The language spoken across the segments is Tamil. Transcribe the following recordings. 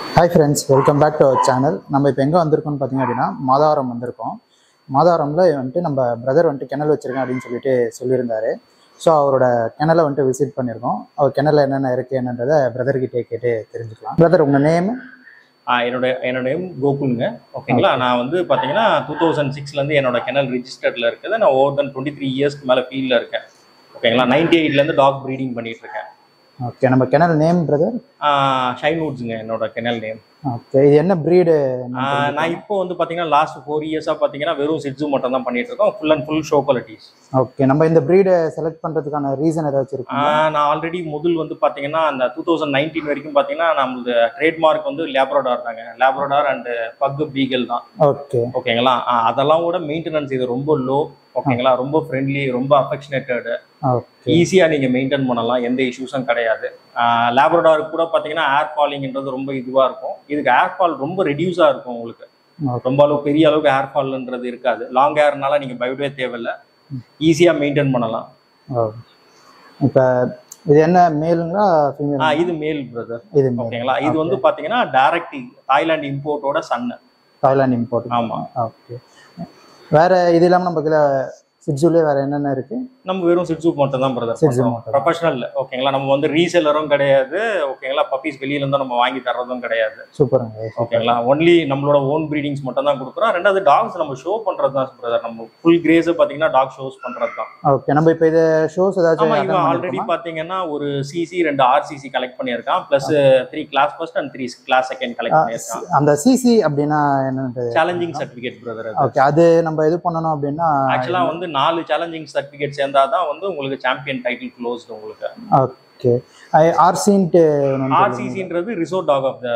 Hi friends welcome back to our channel நம்ம இப்போ எங்கே வந்திருக்கோம்னு பார்த்தீங்க அப்படின்னா மாதாவரம் வந்திருக்கோம் மாதாவரம்ல வந்துட்டு நம்ம பிரதர் வந்துட்டு கிணல் வச்சிருக்கேன் அப்படின்னு சொல்லிட்டு சொல்லியிருந்தாரு ஸோ அவரோட கிணலை வந்துட்டு விசிட் பண்ணியிருக்கோம் அவர் கிணல்ல என்னென்ன இருக்குது என்னன்றதை பிரதர்கிட்டே கேட்டு தெரிஞ்சுக்கலாம் பிரதர் உங்கள் நேம் ஆ, என்னோட என்னோட நேம் கோகுலுங்க ஓகேங்களா நான் வந்து பார்த்தீங்கன்னா டூ தௌசண்ட் சிக்ஸ்லேருந்து என்னோட கெனல் ரிஜிஸ்டர்டில் இருக்குது நான் ஓவர் தென் டுவெண்ட்டி த்ரீ இயர்ஸ்க்கு மேலே ஃபீல்டில் இருக்கேன் ஓகேங்களா நைன்டி எயிட்லேருந்து டாக் ப்ரீடிங் பண்ணிட்டு இருக்கேன் ஓகே நம்ம கிணல் நேம் பிரதர் ஷைன் வுட்ஸுங்க என்னோட கெனல் நேம் ஓகே இது என்ன ப்ரீடு நான் இப்போ வந்து பார்த்தீங்கன்னா லாஸ்ட் ஃபோர் இயர்ஸாக பார்த்தீங்கன்னா வெறும் சிட்ஸு மட்டும் தான் பண்ணிட்டு இருக்கோம் full and full show qualities okay நம்ம இந்த ப்ரீடை செலக்ட் பண்ணுறதுக்கான ரீசன் ஏதாச்சும் இருக்கு நான் ஆல்ரெடி முதல் வந்து பார்த்தீங்கன்னா அந்த டூ தௌசண்ட் நைன்டீன் வரைக்கும் பார்த்தீங்கன்னா நம்மளது ட்ரேட்மார்க் வந்து லேப்ரோடார் தாங்க லேப்ரோடார் அண்ட் பக் பீகல் தான் ஓகே ஓகேங்களா ஆ, அதெல்லாம் கூட மெயின்டெனன்ஸ் இது ரொம்ப லோ ஓகேங்களா ரொம்ப ஃப்ரெண்ட்லி ரொம்ப அஃபெக்ஷனேட்டடு ஓகே ஈஸியாக நீங்கள் மெயின்டைன் பண்ணலாம் எந்த இஷ்யூஸும் கிடையாது லேப்ரடாருக்கு கூட பார்த்தீங்கன்னா ஏர் ஃபாலிங்ன்றது ரொம்ப இதுவாக இருக்கும் இதுக்கு ஏர் ஃபால் ரொம்ப ரெடியூஸாக இருக்கும் உங்களுக்கு Okay. ரொம்ப அளவு பெரிய அளவுக்கு ஏர் ஃபால்ன்றது இருக்காது லாங் ஏர்னால நீங்கள் பயப்படவே தேவையில்லை ஈஸியாக மெயின்டைன் பண்ணலாம் ஓ இப்போ இது என்ன மேலுங்களா ஆ, ஃபீமேல் இது மேல் பிரதர் இது மேல் ஓகேங்களா இது வந்து பார்த்தீங்கன்னா டைரக்ட் தாய்லாந்து இம்போர்ட்டோட சன்னு தாய்லாந்து இம்போர்ட் ஆமாம் ஓகே வேற இது இல்லாமல் நம்ம இதில் சிட்ஜூலே வேற என்னென்ன இருக்கு நம்ம வெறும் சிட்ஸு மட்டும் தான் பிரதர் Shih Tzu மட்டும் தான். ப்ரொஃபஷனல் ஓகேங்களா நம்ம வந்து ரீசெல்லரும் கிடையாது ஓகேங்களா பப்பீஸ் வெளியில இருந்தா நம்ம வாங்கி தர்றதும் கிடையாது சூப்பருங்க ஓகேங்களா ஒன்லி நம்மளோட ஓன் ப்ரீடிங்ஸ் மட்டும் தான் கொடுக்குறோம் ரெண்டாவது டாக்ஸ் நம்ம ஷோ பண்றது தான் பிரதர் நம்ம ஃபுல் கிரேஸ் பாத்தீங்கன்னா டாக் ஷோஸ் பண்றது தான் ஓகே நம்ம இப்போ இது ஷோஸ் ஏதாச்சும் ஆமா attend இவன் ஆல்ரெடி பண்ணிருக்கோமா? பாத்தீங்கன்னா ஒரு சிசி ரெண்டு ஆர்சிசி கலெக்ட் பண்ணியிருக்கான் plus three class first and three class second ஆ, கலெக்ட் பண்ணியிருக்கான் அந்த சிசி அப்படின்னா என்னன்றது சேலஞ்சிங் சர்டிபிகேட் பிரதர் ஓகே அது நம்ம இது பண்ணணும் அப்படின்னா ஆக்சுவலா வந்து நாலு சேலஞ்சிங் சர்டிபிகேட் சேர்ந்தாதான் வந்து உங்களுக்கு சாம்பியன் டைட்டில் க்ளோஸ்டு உங்களுக்கு ஓகே ஆர்சின்ட்டு ஆர்சிசின்றது resort dog of the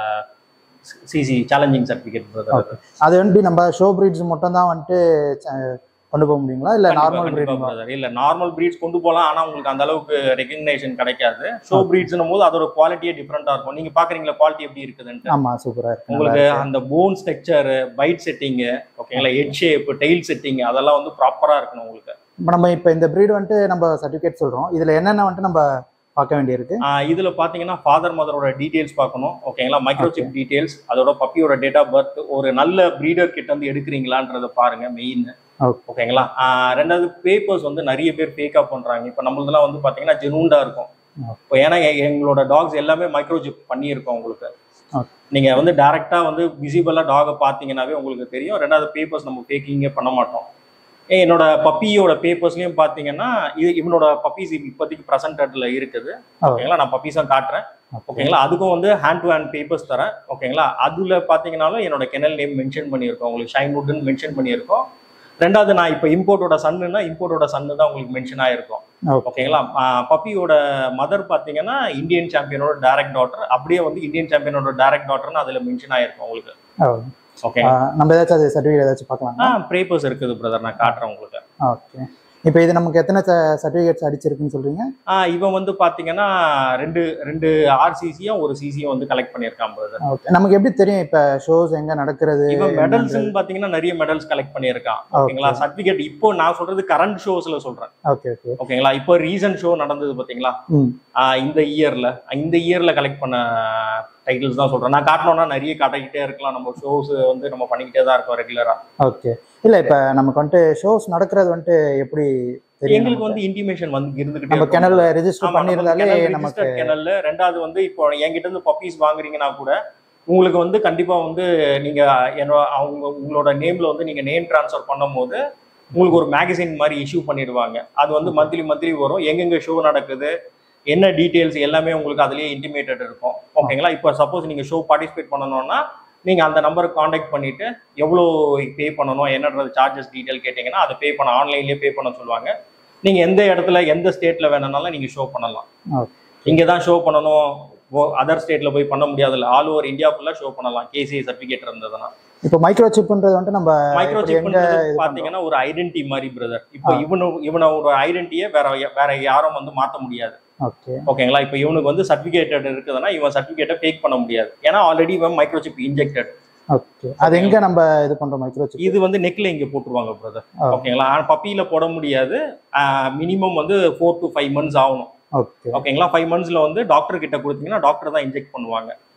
C C challenging certificate brother அது வந்துட்டு நம்ம ஷோ பிரீட்ஸ் மட்டும் தான் வந்துட்டு அஹ், கொண்டு போக முடியுங்களா இல்லை நார்மல் பிரீடிங் பிரதர் இல்ல நார்மல் பிரீட்ஸ் கொண்டு போலாம் ஆனா உங்களுக்கு அந்த அளவுக்கு ரெகக்னேஷன் கிடைக்காது ஷோ பிரீட்ஸ்னும் போது அதோட குவாலிட்டியே டிஃப்ரெண்டா இருக்கும் நீங்க பாக்குறீங்களா குவாலிட்டி எப்படி இருக்குதுன்ட்டு ஆமா சூப்பரா இருக்கு உங்களுக்கு அந்த போன் ஸ்ட்ரக்சர் பைட் செட்டிங் ஓகேங்களா ஹெட் ஷேப் டெயில் செட்டிங் அதெல்லாம் வந்து ப்ராப்பரா இருக்கணும் உங்களுக்கு இப்போ நம்ம இப்போ இந்த பிரீடு வந்துட்டு நம்ம சர்டிஃபிகேட் சொல்றோம் இதுல என்னென்ன வந்துட்டு நம்ம பார்க்க வேண்டியிருக்கு ஆஹ் இதுல பாத்தீங்கன்னா ஃபாதர் மதரோட டீடைல்ஸ் பார்க்கணும் ஓகேங்களா மைக்ரோசிப் டீடைல்ஸ் அதோட பப்பியோட டேட் ஆஃப் பர்த் ஒரு நல்ல பிரீடர் கிட்ட இருந்து எடுக்கிறீங்களான்றத பாருங்க மெயின் Okay. ஓகேங்களா ஆஹ் ரெண்டாவது பேப்பர்ஸ் வந்து நிறைய பேர் ஃபேக்கா பண்றாங்க இப்போ நம்மளதெல்லாம் வந்து பாத்தீங்கன்னா ஜெனூண்டா இருக்கும் Okay. இப்போ ஏன்னா எ- எங்களோட டாக்ஸ் எல்லாமே மைக்ரோசிப் பண்ணியிருக்கோம் உங்களுக்கு Okay. நீங்க வந்து டைரக்டா வந்து விசிபிளா டாகை பார்த்தீங்கன்னாவே உங்களுக்கு தெரியும் ரெண்டாவது பேப்பர்ஸ் நம்ம ஃபேக்கிங்கே பண்ண மாட்டோம் ஏன் என்னோட பப்பியோட பேப்பர்ஸ்லயும் பாத்தீங்கன்னா இது இவனோட பப்பீஸ் இப்போதைக்கு ப்ரெசன்டட்ல இருக்குது ஓகேங்களா நான் பப்பீஸும் காட்டுறேன் ஓகேங்களா அதுக்கும் வந்து ஹேண்ட் டு ஹேண்ட் பேப்பர்ஸ் தரேன் ஓகேங்களா அதுல பாத்தீங்கன்னாலும் என்னோட கெனல் நேம் மென்ஷன் பண்ணியிருக்கோம் உங்களுக்கு ஷைன் வுட்னு மென்ஷன் பண்ணியிருக்கோம் ரெண்டாவது நான் இப்போ இம்போர்ட்டோட சன்னுனா இம்போர்ட்டோட சன்னு தான் உங்களுக்கு மென்ஷன் ஆயிருக்கும் Okay. ஓகேங்களா பப்பியோட மதர் பாத்தீங்கன்னா இந்தியன் சாம்பியனோட டைரக்ட் டாட்டர் அப்படியே வந்து இந்தியன் சாம்பியனோட டைரக்ட் டாட்டர்னு அதுல மென்ஷன் ஆயிருக்கும் உங்களுக்கு ஓ. ஓகே ஆஹ் நம்ம ஏதாச்சும் அது சர்டிஃபிகேட் ஏதாச்சும் பார்க்கலாமா ஆ பேப்பர்ஸ் இருக்குது பிரதர் நான் காட்டுறேன் உங்களுக்கு ஓகே இப்போ இது நமக்கு எத்தனை சர்டிஃபிகேட்ஸ் அடிச்சிருக்குன்னு சொல்றீங்க ஆ இவன் வந்து பாத்தீங்கன்னா ரெண்டு ரெண்டு ஆர்சிசியும் ஒரு சிசியும் வந்து கலெக்ட் பண்ணியிருக்கான் பிரதர் ஓகே நமக்கு எப்படி தெரியும் இப்போ ஷோஸ் எங்க நடக்கிறது இவன் மெடல்ஸ் பாத்தீங்கன்னா நிறைய மெடல்ஸ் கலெக்ட் பண்ணியிருக்கான் ஓகேங்களா சர்டிபிகேட் இப்போ நான் சொல்றது கரண்ட் ஷோஸ்ல சொல்றேன் ஓகே ஓகே ஓகேங்களா இப்போ ரீசன்ட் ஷோ நடந்தது பாத்தீங்களா ம் ஆ, இந்த இயர்ல இந்த இயர்ல கலெக்ட் பண்ண டைட்டில்ஸ் தான் சொல்றேன் நான் காட்டணும்னா நிறைய காட்டிக்கிட்டே இருக்கலாம் நம்ம ஷோஸ் வந்து நம்ம பண்ணிக்கிட்டே தான் இருக்கோம் ரெகுலரா ஓகே இல்ல இப்ப நமக்கு வந்துட்டு ஷோஸ் நடக்கிறது வந்துட்டு எப்படி தெரியும் எங்களுக்கு நமக்கு? வந்து இன்டிமேஷன் வந்து இருந்துகிட்டே நம்ம இருக்கும். கிணல்ல ரெஜிஸ்டர் ஆமா, நம்ம பண்ணியிருந்தாலே கிணல் நமக்கு registered கிணல்ல ரெண்டாவது வந்து இப்போ என்கிட்ட இருந்து பப்பீஸ் வாங்குறீங்கன்னா கூட உங்களுக்கு வந்து கண்டிப்பா வந்து நீங்க என்னோட அவங்க உங்களோட நேம்ல வந்து நீங்க நேம் ட்ரான்ஸ்ஃபர் பண்ணும்போது உங்களுக்கு ஒரு மேகசின் மாதிரி இஷ்யூ பண்ணிடுவாங்க அது வந்து மந்த்லி மந்த்லி வரும் எங்கெங்க ஷோ நடக்குது என்ன டீடைல்ஸ் எல்லாமே உங்களுக்கு அதுலயே இன்டிமேட்டட் இருக்கும் ஓகேங்களா இப்போ சப்போஸ் நீங்க ஷோ பார்ட்டிசிபேட் பண்ணணும்னா நீங்க அந்த நம்பருக்கு காண்டாக்ட் பண்ணிட்டு எவ்வளோ பே பண்ணணும் என்னன்றது சார்ஜஸ் டீடைல் கேட்டீங்கன்னா அதை பே பண்ண ஆன்லைன்லயே பே பண்ண சொல்லுவாங்க நீங்க எந்த இடத்துல எந்த ஸ்டேட்ல வேணும்னாலும் நீங்க ஷோ பண்ணலாம் Okay. இங்க தான் ஷோ பண்ணணும் அதர் ஸ்டேட்ல போய் பண்ண முடியாதுல்ல ஆல் ஓவர் இந்தியா ஃபுல்லா ஷோ பண்ணலாம் கேசிஐ சர்டிபிகேட் இருந்ததுன்னா இப்போ மைக்ரோ சிப்ன்றது வந்துட்டு நம்ம மைக்ரோ இப்படி எங்க சிப் இது பாத்தீங்கன்னா ஒரு ஐடென்டி மாதிரி பிரதர் இப்போ ஆ. இவனு இவனோட ஐடென்டியை வேற வேற யாரும் வந்து மாத்த முடியாது ஓகே ஓகேங்களா இப்போ இவனுக்கு வந்து சர்டிபிகேட்டட் இருக்குதுன்னா இவன் சர்டிபிகேட்டை ஃபேக் பண்ண முடியாது ஏன்னா ஆல்ரெடி இவன் மைக்ரோ சிப் இன்ஜெக்டட் ஓகே அது எங்க நம்ம இது பண்றோம் மைக்ரோ சிப் இது வந்து நெக்ல இங்க போட்டுருவாங்க பிரதர் ஆ. ஓகேங்களா ஆனா பப்பியில போட முடியாது மினிமம் வந்து ஃபோர் டு ஃபைவ் மந்த்ஸ் ஆகணும் ஓகே ஓகேங்களா ஃபைவ் மந்த்ஸ்ல வந்து டாக்டர் கிட்ட கொடுத்தீங்கன்னா டாக்டர் தான் இன்ஜெக்ட் பண்ணுவாங்க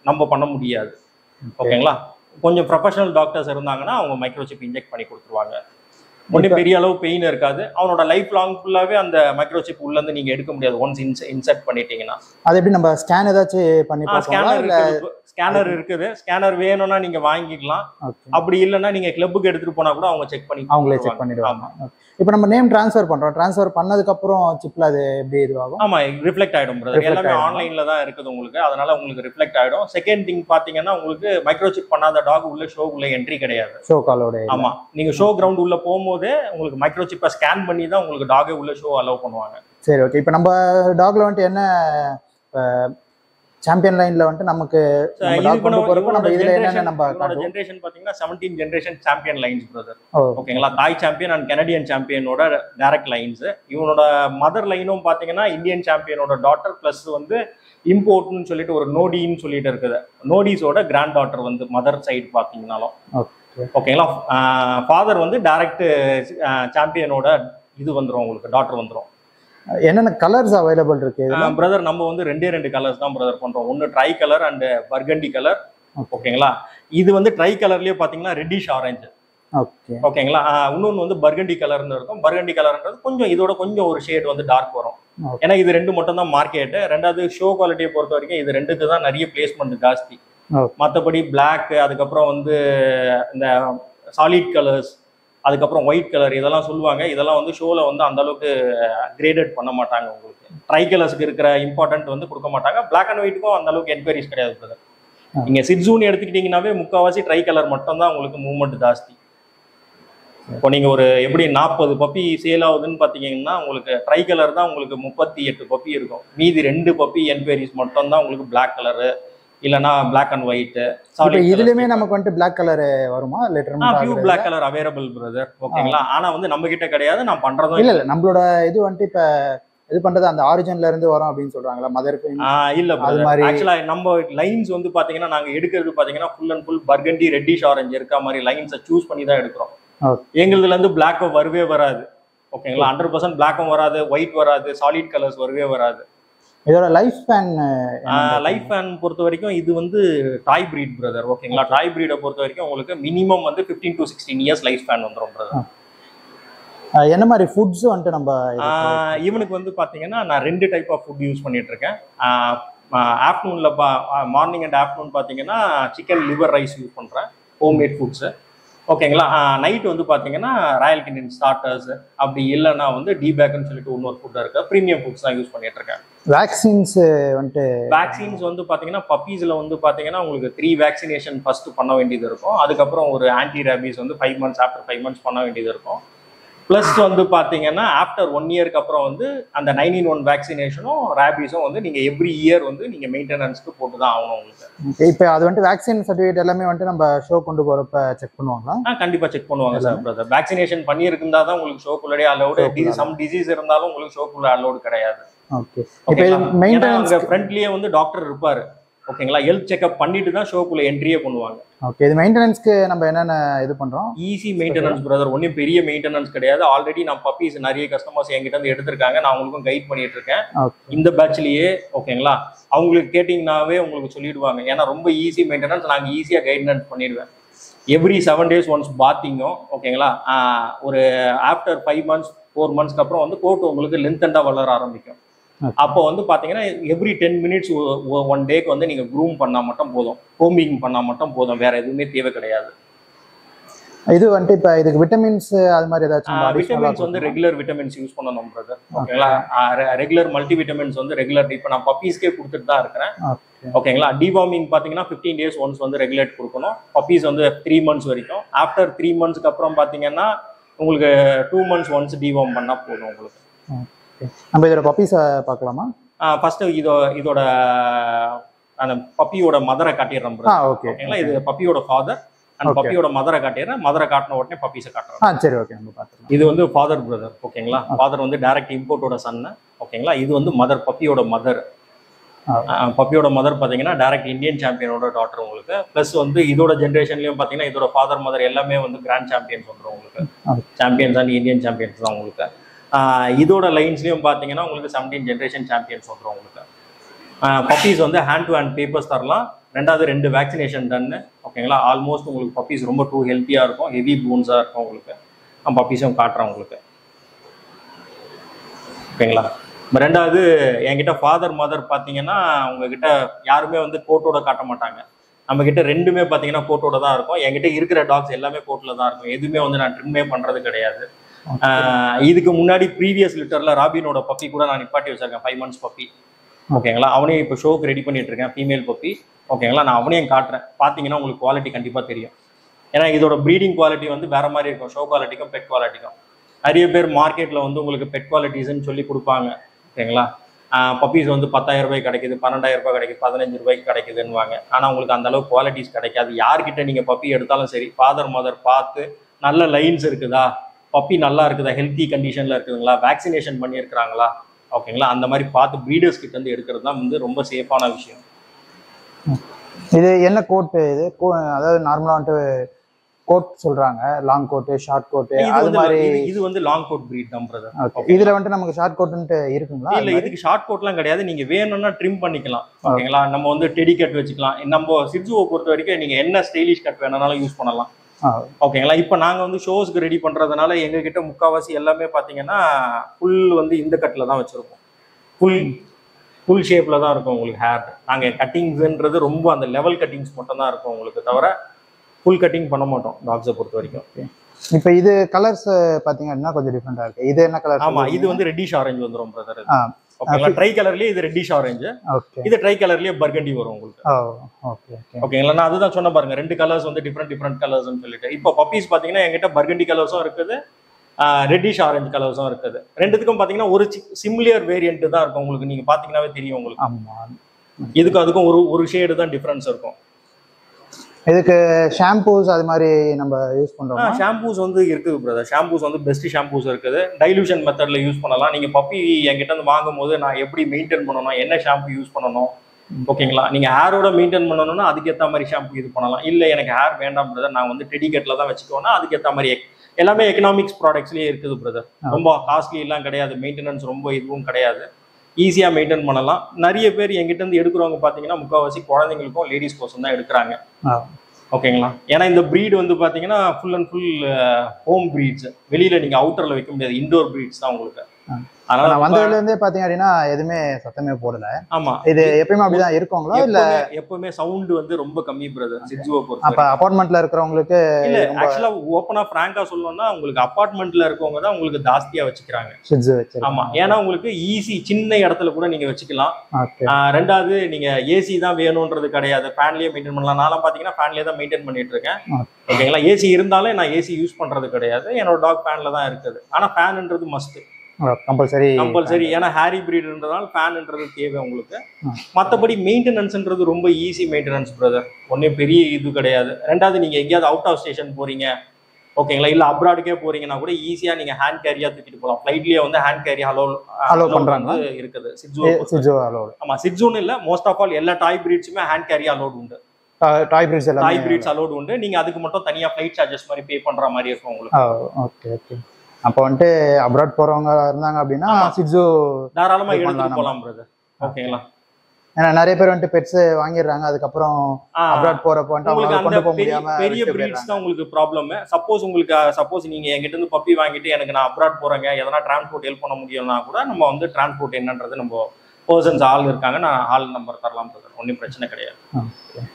நம்ம பண்ண முடியாது ஓகேங்களா கொஞ்சம் ப்ரொஃபஷனல் டாக்டர்ஸ் இருந்தாங்கன்னா அவங்க மைக்ரோசிப் இன்ஜெக்ட் பண்ணி கொடுத்துருவாங்க ஒன்றும் பெரிய அளவு பெயின் இருக்காது அவனோட லைஃப் லாங் ஃபுல்லாவே அந்த மைக்ரோசிப் உள்ள இருந்து நீங்க எடுக்க முடியாது ஒன்ஸ் இன்செர்ட் பண்ணிட்டீங்கன்னா அது எப்படி நம்ம ஸ்கேன் ஏதாச்சும் பண்ணி பார்ப்போங்களா ஸ்கேனர் இல்ல இருக்குது ஸ்கேனர் இருக்குது ஸ்கேனர் வேணும்னா நீங்க வாங்கிக்கலாம் ஓகே அப்படி இல்லைன்னா நீங்க கிளப்புக்கு எடுத்துட்டு போனா கூட அவங்க செக் பண்ணி அவங்களே செக் கொடுத்துருவாங்க. பண்ணிடுவாங்க இப்போ நம்ம நேம் ட்ரான்ஸ்ஃபர் பண்றோம் ட்ரான்ஸ்ஃபர் பண்ணதுக்கு அப்புறம் சிப்ல அது எப்படி இதுவாகும் ஆமா ரிஃப்ளெக்ட் ஆயிடும் brother. Reflect எல்லாமே ஆயிடும். ஆன்லைன்ல தான் இருக்குது உங்களுக்கு அதனால உங்களுக்கு ரிஃப்ளெக்ட் ஆயிடும் செகண்ட் திங் பாத்தீங்கன்னா உங்களுக்கு மைக்ரோசிப் பண்ணாத டாக் உள்ள ஷோ உள்ள என்ட்ரி கிடையாது ஷோ காலோட ஆமா நீங்க ஷோ கிரவுண்ட் உள்ள போகும்போதே உங்களுக்கு மைக்ரோசிப்பை ஸ்கேன் பண்ணி தான் உங்களுக்கு டாகே உள்ள ஷோ அலோவ் பண்ணுவாங்க சரி ஓகே இப்போ நம்ம டாக்ல வந்துட்டு என்ன சாம்பியன் லைன்ல வந்துட்டு நமக்கு நம்ம டாக் கொண்டு போறப்ப நம்ம இதுல என்னென்ன நம்ம காட்டுவோம் ஜென்ரேஷன் பாத்தீங்கன்னா seventeen generation champion lines brother ஓ ஓகேங்களா தாய் சாம்பியன் அண்ட் கனடியன் சாம்பியனோட டைரக்ட் லைன்ஸ் இவனோட மதர் லைனும் பாத்தீங்கன்னா இந்தியன் சாம்பியனோட டாட்டர் பிளஸ் வந்து இம்போர்ட்னு சொல்லிட்டு ஒரு நோடின்னு சொல்லிட்டு இருக்குது நோடிஸோட கிராண்ட் டாட்டர் வந்து மதர் சைடு பாத்தீங்கன்னாலும் ஓகே ஓகேங்களா ஃபாதர் வந்து டைரக்ட் சாம்பியனோட இது வந்துரும் உங்களுக்கு டாட்டர் வந்துரும் என்னென்ன கலர்ஸ் அவைலபிள் இருக்கு இதுல பிரதர் நம்ம வந்து ரெண்டே ரெண்டு கலர்ஸ் தான் பிரதர் பண்றோம் ஒன்னு dry colour and burgundy colour ஓகேங்களா இது வந்து ட்ரை கலர்லயே பாத்தீங்கன்னா ரெட்டிஷ் ஆரஞ்சு ஓகே ஓகேங்களா ஆஹ் இன்னொன்னு வந்து பர்கண்டி கலர்னு இருக்கும் பர்கண்டி கலர்ன்றது கொஞ்சம் இதோட கொஞ்சம் ஒரு ஷேட் வந்து டார்க் வரும் Okay. ஏன்னா இது ரெண்டு மட்டும் தான் மார்க்கெட் ரெண்டாவது ஷோ குவாலிட்டியை பொறுத்த வரைக்கும் இது ரெண்டுக்கு தான் நிறைய பிளேஸ்மெண்ட் ஜாஸ்தி Okay. மற்றபடி Black அதுக்கப்புறம் வந்து இந்த சாலிட் கலர்ஸ் அதுக்கப்புறம் ஒயிட் கலர் இதெல்லாம் சொல்லுவாங்க இதெல்லாம் வந்து ஷோல வந்து அந்த அளவுக்கு கிரேடட் பண்ண மாட்டாங்க உங்களுக்கு ட்ரை கலர்ஸ்க்கு இருக்கிற இம்பார்ட்டன்ட் வந்து கொடுக்க மாட்டாங்க Black அண்ட் ஒயிட்டுக்கும் அந்த அளவுக்கு என்கொயரிஸ் கிடையாது brother. ஆ. நீங்க சிட்ஸூன் எடுத்துக்கிட்டீங்கன்னாவே முக்கால்வாசி ட்ரை கலர் மட்டும் தான் உங்களுக்கு மூவ்மெண்ட் ஜாஸ்தி இப்போ நீங்க ஒரு எப்படி நாற்பது பப்பி சேல் ஆகுதுன்னு பாத்தீங்கன்னா உங்களுக்கு ட்ரை கலர் தான் உங்களுக்கு முப்பத்தி எட்டு பப்பி இருக்கும் மீதி ரெண்டு பப்பி என்கொயரிஸ் மட்டும் தான் உங்களுக்கு Black கலரு இல்லைன்னா Black அண்ட் ஒயிட் இப்போ இதுலயுமே நமக்கு வந்துட்டு பிளாக் கலர் வருமா few litter Black colour available brother ஓகேங்களா ஆனா வந்து நம்ம கிட்ட கிடையாது நான் பண்றதும் இல்ல இல்ல நம்மளோட இது வந்துட்டு இப்ப இது பண்றது அந்த ஆரிஜின்ல இருந்து வரும் அப்படின்னு சொல்றாங்களா மதருக்கு ஆஹ் இல்ல அது பிரதர் மாதிரி- ஆக்சுவலா நம்ம லைன்ஸ் வந்து பாத்தீங்கன்னா நாங்க எடுக்கிறது பாத்தீங்கன்னா full and full burgundy reddish orange இருக்க மாதிரி லைன்ஸை சூஸ் பண்ணி தான் எடுக்கிறோம் Okay. எங்களுதுல இருந்து பிளாக் வரவே வராது ஓகேங்களா ஹண்ட்ரட் பர்சன்ட் பிளாக்கும் வராது ஒயிட் வராது சாலிட் கலர்ஸ் வரவே வராது இதோட லைஃப் ஸ்பேன் லைஃப் ஃபேன் பொறுத்த வரைக்கும் இது வந்து டாய் பிரீட் பிரதர் ஓகேங்களா டாய் பிரீடை பொறுத்த வரைக்கும் உங்களுக்கு மினிமம் வந்து 15 to sixteen years life span வந்துடும் பிரதர் என்ன மாதிரி ஃபுட்ஸ் வந்துட்டு நம்ம இது ஆஹ் இவனுக்கு வந்து பாத்தீங்கன்னா நான் ரெண்டு டைப் ஆஃப் ஃபுட் யூஸ் பண்ணிட்டு இருக்கேன் ஆஃப்டர்நூன்ல பா மார்னிங் அண்ட் ஆஃப்டர்நூன் பாத்தீங்கன்னா சிக்கன் லிவர் ரைஸ் யூஸ் பண்றேன் ஹோம்மேட் ஃபுட்ஸ் ஓகேங்களா நைட் வந்து பாத்தீங்கன்னா ராயல் கிண்டியன் ஸ்டார்டர்ஸ் அப்படி இல்லைன்னா வந்து டிபேக்னு சொல்லிட்டு இன்னொரு ஃபுட் இருக்கு ப்ரீமியம் ஃபுட்ஸ் தான் யூஸ் பண்ணிட்டு இருக்கேன் வேக்சின்ஸ் வந்துட்டு வேக்சின்ஸ் வந்து பாத்தீங்கன்னா பப்பீஸ்ல வந்து பாத்தீங்கன்னா உங்களுக்கு த்ரீ வேக்சினேஷன் ஃபர்ஸ்ட் பண்ண வேண்டியது இருக்கும் அதுக்கப்புறம் ஒரு ஆன்டி ரேபிஸ் வந்து five months after five months பண்ண வேண்டியது இருக்கும் ப்ளஸ் வந்து பாத்தீங்கன்னா ஆஃப்டர் ஒன் இயர்க்கு அப்புறம் வந்து அந்த நைன் இன் ஒன் வேக்சினேஷனும் ரேபிஸும் வந்து நீங்க எவ்ரி இயர் வந்து நீங்க மெயின்டெனன்ஸ்க்கு போட்டு தான் ஆகணும் உங்களுக்கு இப்போ அது வந்துட்டு வேக்சின் சர்டிஃபிகேட் எல்லாமே வந்துட்டு நம்ம ஷோ கொண்டு போறப்ப செக் பண்ணுவாங்களா ஆ கண்டிப்பா செக் பண்ணுவாங்க சார் பிரதர் வேக்சினேஷன் பண்ணியிருந்தா தான் உங்களுக்கு ஷோக்குள்ளே அலௌடு Showக்குள்ள சம் டிசீஸ் இருந்தாலும் உங்களுக்கு ஷோக்குள்ள அலௌடு கிடையாது ஓகே இப்போ இது ஓகேங்களா? ஏன்னா மெயின்டெனன்ஸ் அங்க ஃப்ரண்ட்லயே வந்து டாக்டர் இருப்பாரு ஓகேங்களா ஹெல்த் செக்அப் பண்ணிட்டு தான் ஷோக்குள்ள என்ட்ரியே பண்ணுவாங்க ஓகே இது மெயின்டெனன்ஸ்க்கு நம்ம என்னென்ன இது பண்றோம் ஈஸி மெயின்டெனன்ஸ் பிரதர் ஒன்றும் பெரிய மெயின்டெனன்ஸ் கிடையாது ஆல்ரெடி நான் பப்பீஸ் நிறைய கஸ்டமர்ஸ் என்கிட்ட இருந்து எடுத்திருக்காங்க நான் அவங்களுக்கும் கைட் பண்ணிட்டு இருக்கேன் ஓகே இந்த பேட்ச்லயே ஓகேங்களா அவங்களுக்கு கேட்டிங்கனாவே உங்களுக்கு சொல்லிடுவாங்க ஏன்னா ரொம்ப ஈஸி மெயின்டெனன்ஸ் நாங்கள் ஈஸியாக கைடன்ஸ் பண்ணிடுவேன் எவ்ரி செவன் டேஸ் ஒன்ஸ் பாத்திங்கும் ஓகேங்களா ஆஹ் ஒரு ஆஃப்டர் ஃபைவ் மந்த்ஸ் ஃபோர் மந்த்ஸ்க்கு அப்புறம் வந்து கோட் உங்களுக்கு லென்த்தண்டாக வளர ஆரம்பிக்கும் Okay. அப்போ வந்து பார்த்தீங்கன்னா எவ்ரி டென் மினிட்ஸ் ஒன் டேக்கு வந்து நீங்கள் க்ரூம் பண்ணால் மட்டும் போதும் ஹோமிங் பண்ணால் மட்டும் போதும் வேற எதுவுமே தேவை கிடையாது இது வந்துட்டு இப்போ இதுக்கு விட்டமின்ஸ் அது மாதிரி ஏதாச்சும் நம்ம additional ஆ விட்டமின்ஸ் வந்து கொடுக்கணுமா? ரெகுலர் விட்டமின்ஸ் யூஸ் பண்ணணும் பிரதர் ஓகேங்களா ரெகுலர் மல்டி விட்டமின்ஸ் வந்து ரெகுலர் இப்போ நான் பப்பீஸ்க்கே கொடுத்துட்டு தான் இருக்கிறேன் Okay. ஓகேங்களா டிவார்மிங் பார்த்தீங்கன்னா ஃபிஃப்டீன் டேஸ் ஒன்ஸ் வந்து ரெகுலேட் கொடுக்கணும் பப்பீஸ் வந்து த்ரீ மந்த்ஸ் வரைக்கும் ஆஃப்டர் த்ரீ மந்த்ஸ்க்கு அப்புறம் பார்த்தீங்கன்னா உங்களுக்கு டூ மந்த்ஸ் ஒன்ஸ் டிவார்ம் பண்ணால் போதும் உங்களுக்கு Okay. நம்ம இதோட பப்பீஸை பார்க்கலாமா ஃபர்ஸ்ட் இதோ இதோட அந்த பப்பியோட மதரை காட்டிடுறேன் ஆ brother. ஓகே ஓகேங்களா இது பப்பியோட ஃபாதர் அந்த Okay. பப்பியோட மதரை காட்டிடுறேன் மதரை காட்டின உடனே பப்பிஸை காட்டுறேன் ஆ சரி ஓகே நம்ம பார்த்துக்கலாம் இது வந்து ஃபாதர் பிரதர் ஓகேங்களா ஃபாதர் வந்து டைரக்ட் இம்போர்ட்டோட சன்னு ஓகேங்களா இது வந்து மதர் பப்பியோட மதர் ஆ. பப்பியோட மதர் பார்த்தீங்கன்னா டைரக்ட் இந்தியன் சாம்பியனோட டாட்டர் உங்களுக்கு ப்ளஸ் வந்து இதோட ஜென்ரேஷன்லயும் பார்த்தீங்கன்னா இதோட ஃபாதர் மதர் எல்லாமே வந்து கிராண்ட் சாம்பியன்ஸ் வந்துடும் உங்களுக்கு ஆ. சாம்பியன்ஸ் அண்ட் இந்தியன் சாம்பியன்ஸ் தான் உங்களுக்கு ஆஹ் இதோட லைன்ஸ்லயும் பார்த்தீங்கன்னா உங்களுக்கு செவன்டீன் ஜென்ரேஷன் சாம்பியன்ஸ் வந்துடும் உங்களுக்கு பப்பீஸ் வந்து ஹேண்ட் டு ஹேண்ட் பேப்பர்ஸ் தரலாம் ரெண்டாவது ரெண்டு வேக்சினேஷன் டன்னு ஓகேங்களா ஆல்மோஸ்ட் உங்களுக்கு பப்பீஸ் ரொம்ப டூ ஹெல்த்தியாக இருக்கும் ஹெவி போன்ஸாக இருக்கும் உங்களுக்கு நான் பப்பீஸும் காட்டுறேன் உங்களுக்கு ஓகேங்களா இப்ப ரெண்டாவது என்கிட்ட ஃபாதர் மதர் பார்த்தீங்கன்னா உங்ககிட்ட யாருமே வந்து கோட்டோட காட்ட மாட்டாங்க நம்ம கிட்ட ரெண்டுமே பார்த்தீங்கன்னா கோட்டோட தான் இருக்கும் என்கிட்ட இருக்கிற டாக்ஸ் எல்லாமே கோட்டில் தான் இருக்கும் எதுவுமே வந்து நான் ட்ரிம்மே பண்ணுறது கிடையாது ஆஹ் இதுக்கு முன்னாடி ப்ரீவியஸ் லிட்டர்ல ராபினோட பப்பி கூட நான் நிப்பாட்டி வச்சிருக்கேன் ஃபைவ் மந்த்ஸ் பப்பி ஓகேங்களா அவனையும் இப்போ ஷோக்கு ரெடி பண்ணிட்டு இருக்கேன் ஃபீமேல் பப்பி ஓகேங்களா நான் அவனையும் காட்டுறேன் பார்த்தீங்கன்னா உங்களுக்கு குவாலிட்டி கண்டிப்பாக தெரியும் ஏன்னா இதோட ப்ரீடிங் குவாலிட்டி வந்து வேற மாதிரி இருக்கும் ஷோ குவாலிட்டிக்கும் பெட் குவாலிட்டிக்கும் நிறைய பேர் மார்க்கெட்டில் வந்து உங்களுக்கு பெட் குவாலிட்டிஸ்ன்னு சொல்லி கொடுப்பாங்க ஓகேங்களா பப்பீஸ் வந்து பத்தாயிரம் ரூபாய் கிடைக்குது பன்னெண்டாயிரம் ரூபாய் கிடைக்குது பதினஞ்சு ரூபாய்க்கு கிடைக்குதுன்னுவாங்க ஆனால் உங்களுக்கு அந்த அளவுக்கு குவாலிட்டிஸ் கிடைக்காது யார்கிட்ட நீங்கள் பப்பி எடுத்தாலும் சரி ஃபாதர் மதர் பார்த்து நல்ல லைன்ஸ் இருக்குதா பப்பி நல்லா இருக்குதா ஹெல்த்தி கண்டிஷனில் இருக்குதுங்களா வேக்சினேஷன் பண்ணியிருக்கிறாங்களா ஓகேங்களா அந்த மாதிரி பார்த்து ப்ரீடர்ஸ் கிட்ட இருந்து எடுக்கிறது தான் வந்து ரொம்ப சேஃபான விஷயம் இது என்ன கோட் இது கோ- அதாவது நார்மலா வந்துட்டு கோட் சொல்றாங்க லாங் கோட்டு ஷார்ட் கோட்டு இது அது வந்து மாதிரி இது- இது வந்து லாங் கோட் பிரீட் தான் பிரதர் Okay. இதுல வந்துட்டு நமக்கு ஷார்ட் கோட்டுன்ட்டு இருக்குங்களா இல்ல இதுக்கு ஷார்ட் கோட்லாம் கிடையாது நீங்க வேணும்னா ட்ரிம் பண்ணிக்கலாம் ஓகேங்களா நம்ம வந்து டெடி கட் வச்சுக்கலாம் நம்ம சிட்ஜுவை பொறுத்த வரைக்கும் நீங்க என்ன ஸ்டைலிஷ் கட் வேணும்னாலும் யூஸ் பண்ணலாம் ஆ, ஓகேங்களா இப்போ நாங்க வந்து ஷோஸ்க்கு ரெடி பண்றதுனால எங்க கிட்ட முக்காவாசி எல்லாமே பாத்தீங்கன்னா ஃபுல் வந்து இந்த கட்ல தான் வச்சிருக்கோம் ஃபுல் ஃபுல் ஷேப்ல தான் இருக்கும் உங்களுக்கு ஹேர் நாங்க கட்டிங்ஸ்ன்றது ரொம்ப அந்த லெவல் கட்டிங்ஸ் மட்டும் தான் இருக்கும் உங்களுக்கு தவிர ஃபுல் கட்டிங் பண்ண மாட்டோம் டாக்ஸை பொறுத்த வரைக்கும் இப்ப இது கலர்ஸ் பாத்தீங்க அப்படின்னா கொஞ்சம் டிஃப்ரெண்டா இருக்கு இது என்ன கலர் ஆமா இது வந்து ரெட்டிஷ் ஆரஞ்சு வந்துரும் பிரதர் ஆ. ஓகேங்களா ட்ரை கலர்லயே இது ரெட்டிஷ் ஆரஞ்சு ஓகே இது ட்ரை கலர்லயே பர்கண்டி வரும் உங்களுக்கு ஓ ஓகே ஓகே ஓகேங்களா நான் அதுதான் சொன்ன பாருங்க ரெண்டு கலர்ஸ் வந்து டிஃப்ரெண்ட் டிஃப்ரெண்ட் கலர்ஸ்னு சொல்லிட்டு இப்போ பப்பீஸ் பாத்தீங்கன்னா என்கிட்ட பர்கண்டி கலர்ஸும் இருக்குது ரெட்டிஷ் ஆரஞ்சு கலர்ஸும் இருக்குது ரெண்டுத்துக்கும் பாத்தீங்கன்னா ஒரு சிமிலியர் வேரியன்ட் தான் இருக்கும் உங்களுக்கு நீங்க பாத்தீங்கன்னாவே தெரியும் உங்களுக்கு ஆமா இதுக்கும் அதுக்கும் ஒரு ஒரு ஷேடு தான் டிஃபரன்ஸ் இருக்கும் இதுக்கு ஷாம்பூஸ் அது மாதிரி நம்ம யூஸ் பண்றோமா ஷாம்பூஸ் வந்து இருக்குது பிரதர் ஷாம்பூஸ் வந்து பெஸ்ட் ஷாம்பூஸ் இருக்குது டைலூஷன் மெத்தட்ல யூஸ் பண்ணலாம் நீங்க பப்பி என்கிட்ட இருந்து வாங்கும் போது நான் எப்படி மெயின்டைன் பண்ணணும் என்ன ஷாம்பு யூஸ் பண்ணணும் ஓகேங்களா நீங்க ஹேரோட மெயின்டைன் பண்ணணும்னா அதுக்கேற்ற மாதிரி ஷாம்பு இது பண்ணலாம் இல்ல எனக்கு ஹேர் வேண்டாம் பிரதர் நான் வந்து டெடிகேட்ல தான் வச்சுக்கோன்னா அதுக்கேற்ற மாதிரி எக்- எல்லாமே எக்கனாமிக்ஸ் ப்ராடக்ட்ஸ்லயே இருக்குது பிரதர் ரொம்ப காஸ்ட்லி எல்லாம் கிடையாது மெயின்டெனன்ஸ் ரொம்ப இதுவும் கிடையாது ஈஸியா மெயின்டைன் பண்ணலாம் நிறைய பேர் எங்கிட்ட இருந்து எடுக்கிறவங்க பாத்தீங்கன்னா முக்கால்வாசி குழந்தைங்களுக்கும் லேடிஸ் கோசம் தான் எடுக்கிறாங்க ஆ. ஓகேங்களா ஏன்னா இந்த breed வந்து பாத்தீங்கன்னா full and full home breeds வெளியில நீங்க அவுட்டர்ல வைக்க முடியாது இண்டோர் breeds தான் உங்களுக்கு ஆ. அதனால நான் ரொம்ப- வந்ததுல இருந்தே பாத்தீங்க அப்படின்னா எதுவுமே சத்தமே போடல ஆமா இது எப்பயுமே அப்படிதான் இருக்குங்களா இல்ல எப்பவுமே- எப்பவுமே சவுண்ட் வந்து ரொம்ப கம்மி பிரதர் சிட்ஜுவை பொறுத்த அப்ப அபார்ட்மெண்ட்ல இருக்கிறவங்களுக்கு இல்ல ஆக்சுவலா ஓப்பனா பிராங்கா சொல்லணும்னா உங்களுக்கு அபார்ட்மெண்ட்ல இருக்கவங்க தான் உங்களுக்கு ஜாஸ்தியா வச்சுக்கிறாங்க ஃப்ரிட்ஜ் வச்சிருக்கோம் ஆமா ஏன்னா உங்களுக்கு ஈஸி சின்ன இடத்துல கூட நீங்க வச்சுக்கலாம் ஓகே ஆஹ் ரெண்டாவது நீங்க ஏசி தான் வேணும்ன்றது கிடையாது ஃபேன்லயே மெயின்டைன் பண்ணலாம் நான்லாம் பாத்தீங்கன்னா ஃபேன்லயே தான் மெயின்டைன் பண்ணிட்டு இருக்கேன் ஆ. ஓகேங்களா ஏசி இருந்தாலும் நான் ஏசி யூஸ் பண்றது கிடையாது என்னோட டாக் ஃபேன்ல தான் இருக்குது ஆனா ஃபேன்ன்றது மஸ்ட் கம்பல்சரி கம்பல்சரி ஏன்னா ஹேரி பிரீடுன்றதால ஃபேன்ன்றது தேவை உங்களுக்கு ஆ. மத்தபடி மெயின்டெனன்ஸ்ன்றது ரொம்ப ஈஸி மெயின்டெனன்ஸ் பிரதர் ஒன்றும் பெரிய இது கிடையாது ரெண்டாவது நீங்க எங்கேயாவது அவுட் ஆஃப் ஸ்டேஷன் போறீங்க ஓகேங்களா இல்ல அப்ராடுக்கே போறீங்கன்னா கூட ஈஸியா நீங்க ஹேண்ட் கேரியா தூக்கிட்டு போகலாம் ஃபிளைட்லயே வந்து ஹேண்ட் கேரி ஹலோ Allow பண்றாங்களா? இருக்குது சிட்ஜு சிஜோ அலோடு ஆமா சிட்ஜூன் இல்ல மோஸ்ட் ஆஃப் ஆல் எல்லா டாய் பிரீட்ஸுமே ஹேண்ட் கேரி அலோட் உண்டு டாய் பிரிட்ஜ் டாய் எல்லாமே பிரீட்ஸ் அலோட் உண்டு நீங்க அதுக்கு மட்டும் தனியா ஃபிளைட் சார்ஜஸ் மாதிரி பே பண்ற மாதிரி இருக்கும் உங்களுக்கு ஓகே ஓகே அப்போ வந்துட்டு அப்ராட் போறவங்க இருந்தாங்க அப்படின்னா ஆமா. சிட்ஜோ தாராளமா இது எடுத்துட்டு பண்ணலாம் போலாம் பிரதர் ஓகேங்களா ஏன்னா நிறைய பேர் வந்துட்டு பெட்ஸ் வாங்கிடுறாங்க அதுக்கப்புறம் ஆ, அப்ராட் போறப்போ வந்துட்டு உங்களுக்கு அவங்களால அந்த கொண்டு போக பெரிய முடியாம பெரிய விட்டு பிரீட்ஸ் போயிடுறாங்க தான் உங்களுக்கு ப்ராப்ளம் சப்போஸ் உங்களுக்கு சப்போஸ் நீங்க என்கிட்ட இருந்து பப்பி வாங்கிட்டு எனக்கு நான் அப்ராட் போறேங்க எதனா டிரான்ஸ்போர்ட் ஹெல்ப் பண்ண முடியும்னா கூட நம்ம வந்து டிரான்ஸ்போர்ட் என்னன்றது நம்ம பர்சன்ஸ் ஆள் இருக்காங்க நான் ஆள் நம்பர் தரலாம் பிரதர் ஒன்றும் பிரச்சனை கிடையாது Okay.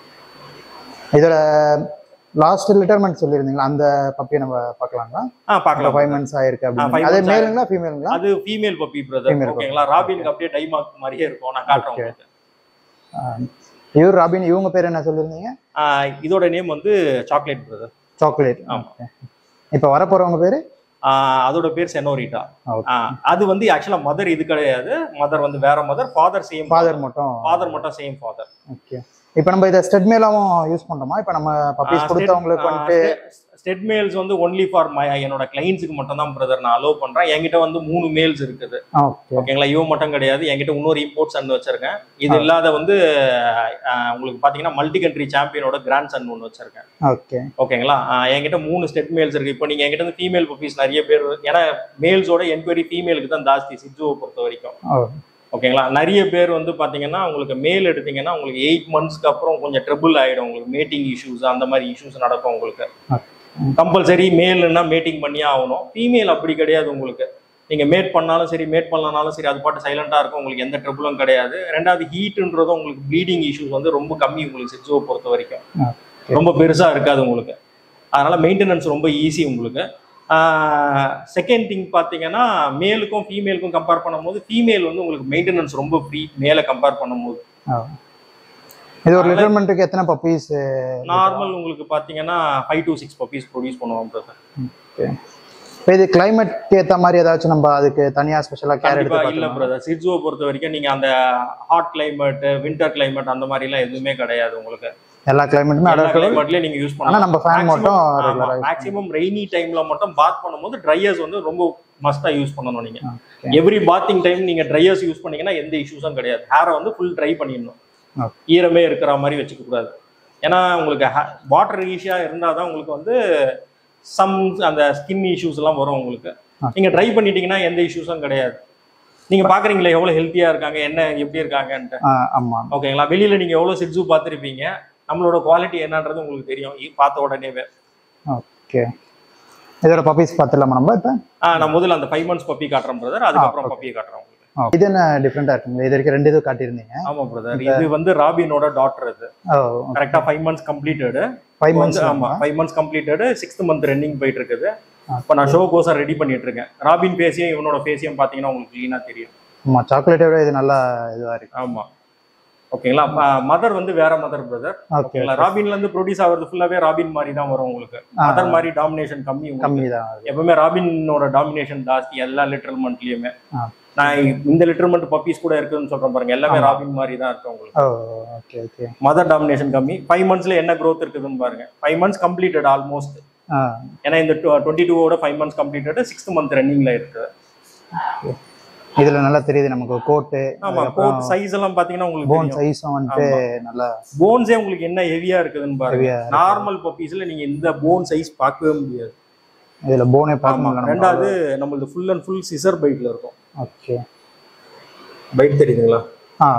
இதோட லாஸ்ட் ரிட்டைர்மெண்ட் சொல்லியிருந்தீங்களா அந்த பப்பியை நம்ம பார்க்கலாங்களா ஆ பார்க்கலாம் ஃபைவ் மந்த்ஸ் ஆயிருக்கு five அப்படின்னு அதே months மேலுங்களா ஃபீமேலுங்களா அது female puppy brother Female puppy. ஓகேங்களா ராபினுக்கு அப்படியே டைமார்க் மாதிரியே இருக்கும் நான் காட்டுறேன் Okay. உங்களுக்கு இவர் ராபின் இவங்க பேர் என்ன சொல்லியிருந்தீங்க ஆ, இதோட நேம் வந்து சாக்லேட் பிரதர் சாக்லேட் ஆமா. இப்போ வரப்போறவங்க பேரு அதோட பேர் செனோரிட்டா Okay. அது வந்து ஆக்சுவலா மதர் இது கிடையாது மதர் வந்து வேற மதர் ஃபாதர் சேம் ஃபாதர் மட்டும் ஃபாதர் மட்டும் சேம் ஃபாதர் ஓகே இப்போ நம்ம இதை ஸ்டெட் மேலாவும் யூஸ் பண்றோமா இப்போ நம்ம பப்பீஸ் கொடுத்தவங்களுக்கு வந்துட்டு ஸ்டெட் மேல்ஸ் வந்து ஒன்லி ஃபார் மை என்னோட கிளைண்ட்ஸுக்கு மட்டும் தான் பிரதர் நான் அலோவ் பண்றேன் என்கிட்ட வந்து மூணு மேல்ஸ் இருக்குது ஓகே ஓகேங்களா இவன் மட்டும் கிடையாது என்கிட்ட இன்னொரு இம்போர்ட் சன் வச்சிருக்கேன் இது ஆ. இல்லாத வந்து ஆஹ், உங்களுக்கு பாத்தீங்கன்னா மல்டி கண்ட்ரி சாம்பியனோட கிராண்ட் சன் ஒன்று வச்சிருக்கேன் ஓகே ஓகேங்களா ஆஹ், என்கிட்ட மூணு ஸ்டெட் மேல்ஸ் இருக்கு இப்போ நீங்க என்கிட்ட வந்து ஃபீமேல் பப்பீஸ் நிறைய பேர் ஏன்னா மேல்ஸோட என்கொயரி ஃபீமேலுக்கு தான் ஜாஸ்தி சிஜுவை பொறுத்த வரைக்கும் ஓ ஓகேங்களா நிறைய பேர் வந்து பாத்தீங்கன்னா உங்களுக்கு மேல் எடுத்தீங்கன்னா உங்களுக்கு எயிட் மந்த்ஸ்க்கு அப்புறம் கொஞ்சம் ட்ரிபிள் ஆயிடும் உங்களுக்கு மேட்டிங் இஷ்யூஸ் அந்த மாதிரி இஷ்யூஸ் நடக்கும் உங்களுக்கு கம்பல்சரி மேல்னா மேட்டிங் பண்ணியே ஆகணும் ஃபீமேல் அப்படி கிடையாது உங்களுக்கு நீங்க மேட் பண்ணாலும் சரி மேட் பண்ணலனாலும் சரி அது பாட்டு சைலண்டா இருக்கும் உங்களுக்கு எந்த ட்ரிபிளும் கிடையாது ரெண்டாவது ஹீட்டுன்றதும் உங்களுக்கு ப்ளீடிங் இஷ்யூஸ் வந்து ரொம்ப கம்மி உங்களுக்கு செட்ஸுவை பொறுத்த வரைக்கும் Okay. ரொம்ப பெருசா இருக்காது உங்களுக்கு அதனால மெயின்டெனன்ஸ் ரொம்ப ஈஸி உங்களுக்கு செகண்ட் திங் பார்த்தீங்கன்னா மேலுக்கும் ஃபீமேலுக்கும் கம்பேர் பண்ணும்போது ஃபீமேல் வந்து உங்களுக்கு மெயின்டெனன்ஸ் ரொம்ப ஃப்ரீ மேலே கம்பேர் பண்ணும்போது இது ஒரு லிட்டர்மெண்ட்டுக்கு எத்தனை பப்பீஸ் நார்மல் உங்களுக்கு பார்த்தீங்கன்னா five to six puppies produce பண்ணுவோம் பிரதர் இப்போ இது கிளைமேட்க்கு ஏற்ற மாதிரி ஏதாச்சும் நம்ம அதுக்கு தனியாக ஸ்பெஷலாக கேர் எடுத்து கண்டிப்பா இல்ல பார்க்கணுமா? பிரதர் சிட்ஸுவை பொறுத்த வரைக்கும் நீங்க அந்த ஹாட் கிளைமேட் வின்டர் கிளைமேட் அந்த மாதிரி எல்லாம் எதுவுமே கிடையாது உங்களுக்கு எல்லா கிளைமேட்டுமே எல்லா அடாப்டபிள் கிளைமேட்லயும் நீங்க யூஸ் ஆனால் பண்ணலாம் நம்ம ஃபேன் மட்டும் ரெகுலராக மேக்ஸிமம் ரெய்னி டைம்ல மட்டும் பாத் பண்ணும்போது ட்ரையர்ஸ் வந்து ரொம்ப மஸ்டா யூஸ் பண்ணணும் நீங்க Okay. எவ்ரி பாத்திங் டைம் நீங்க ட்ரையர்ஸ் யூஸ் பண்ணீங்கன்னா எந்த இஷ்யூஸும் கிடையாது ஹேரை வந்து ஃபுல் ட்ரை பண்ணிடணும் Okay. ஈரமே இருக்கிற மாதிரி வச்சுக்க கூடாது ஏன்னா உங்களுக்கு வாட்டர் ஈஸியா இருந்தாதான் உங்களுக்கு வந்து சம் அந்த ஸ்கின் இஷ்யூஸ் எல்லாம் வரும் உங்களுக்கு Okay. நீங்க ட்ரை பண்ணிட்டீங்கன்னா எந்த இஷ்யூஸும் கிடையாது நீங்க பாக்குறீங்களா எவ்வளவு ஹெல்த்தியா இருக்காங்க என்ன எப்படி இருக்காங்கன்ட்டு ஆமாம் ஓகேங்களா வெளியில நீங்க எவ்வளவு சிட்ஸு பார்த்துருப்பீங்க நம்மளோட குவாலிட்டி என்னன்றது உங்களுக்கு தெரியும் இ- பார்த்த உடனேவே ஓகே இதோட பப்பீஸ் பார்த்துடலாமா நம்ம இப்போ ஆ நான் முதல்ல அந்த ஃபைவ் மந்த்ஸ் பப்பி காட்டுறேன் பிரதர் அதுக்கப்புறம் பப்பியை காட்டுறேன் உங்களுக்கு இது என்ன டிஃப்ரெண்ட்டாக இருக்குங்க இது வரைக்கும் ரெண்டு இது காட்டியிருந்தீங்க ஆமா பிரதர் இது வந்து ராபினோட டாட்டர் இது ஓ கரெக்டா five months completed five months ஆமா five months completed sixth month running போயிட்டு இருக்குது ஆ. இப்போ நான் ஷோ கோசம் ரெடி பண்ணிட்டு இருக்கேன் ராபின் ஃபேஸையும் இவனோட ஃபேஸையும் பாத்தீங்கன்னா உங்களுக்கு க்ளீனா தெரியும் ஆமாம் சாக்லேட்டை விட இது நல்லா இதுவாக இருக்கு ஆமா ஓகேங்களா மதர் வந்து வேற மதர் பிரதர் ஓகே ஓகேங்களா ராபின்ல இருந்து ப்ரொடியூஸ் ஆகுறது ஃபுல்லாவே ராபின் மாதிரி தான் வரும் உங்களுக்கு மதர் மாதிரி டாமினேஷன் கம்மி உங்களுக்கு. கம்மி தான் இருக்கு எப்பவுமே ராபினோட டாமினேஷன் ஜாஸ்தி எல்லா லிட்டர்மெண்ட்லயுமே ஆ. நான் இந்த லிட்டர்மெண்ட் பப்பீஸ் கூட இருக்குன்னு சொல்றேன் பாருங்க எல்லாமே ராபின் மாதிரி தான் இருக்கு உங்களுக்கு ஓ ஓகே ஓகே மதர் டாமினேஷன் கம்மி ஃபைவ் மந்த்ஸ்ல என்ன growth இருக்குதுன்னு பாருங்க ஃபைவ் மந்த்ஸ் கம்ப்ளீட்டட் ஆல்மோஸ்ட் ஆ ஏன்னா இந்த டுவெண்ட்டி டூவோட five months completed sixth month ரன்னிங்ல இருக்கு இதுல நல்லா தெரியுது நமக்கு கோட்டு ஆமா கோட் சைஸ் எல்லாம் பாத்தீங்கன்னா உங்களுக்கு போன் தெரியும் சைஸும் வந்துட்டு நல்லா போன்ஸே உங்களுக்கு என்ன ஹெவியா இருக்குதுன்னு பாருங்க Heavy-ஆ இருக்கு. நார்மல் பப்பீஸ்ல நீங்க இந்த போன் சைஸ் பார்க்கவே முடியாது இதுல போனே ஆமா பார்க்க முடியல ரெண்டாவது நம்மளது ஃபுல் அண்ட் ஃபுல் சிசர் பைட்ல இருக்கும் ஓகே பைட் தெரியுதுங்களா ஆ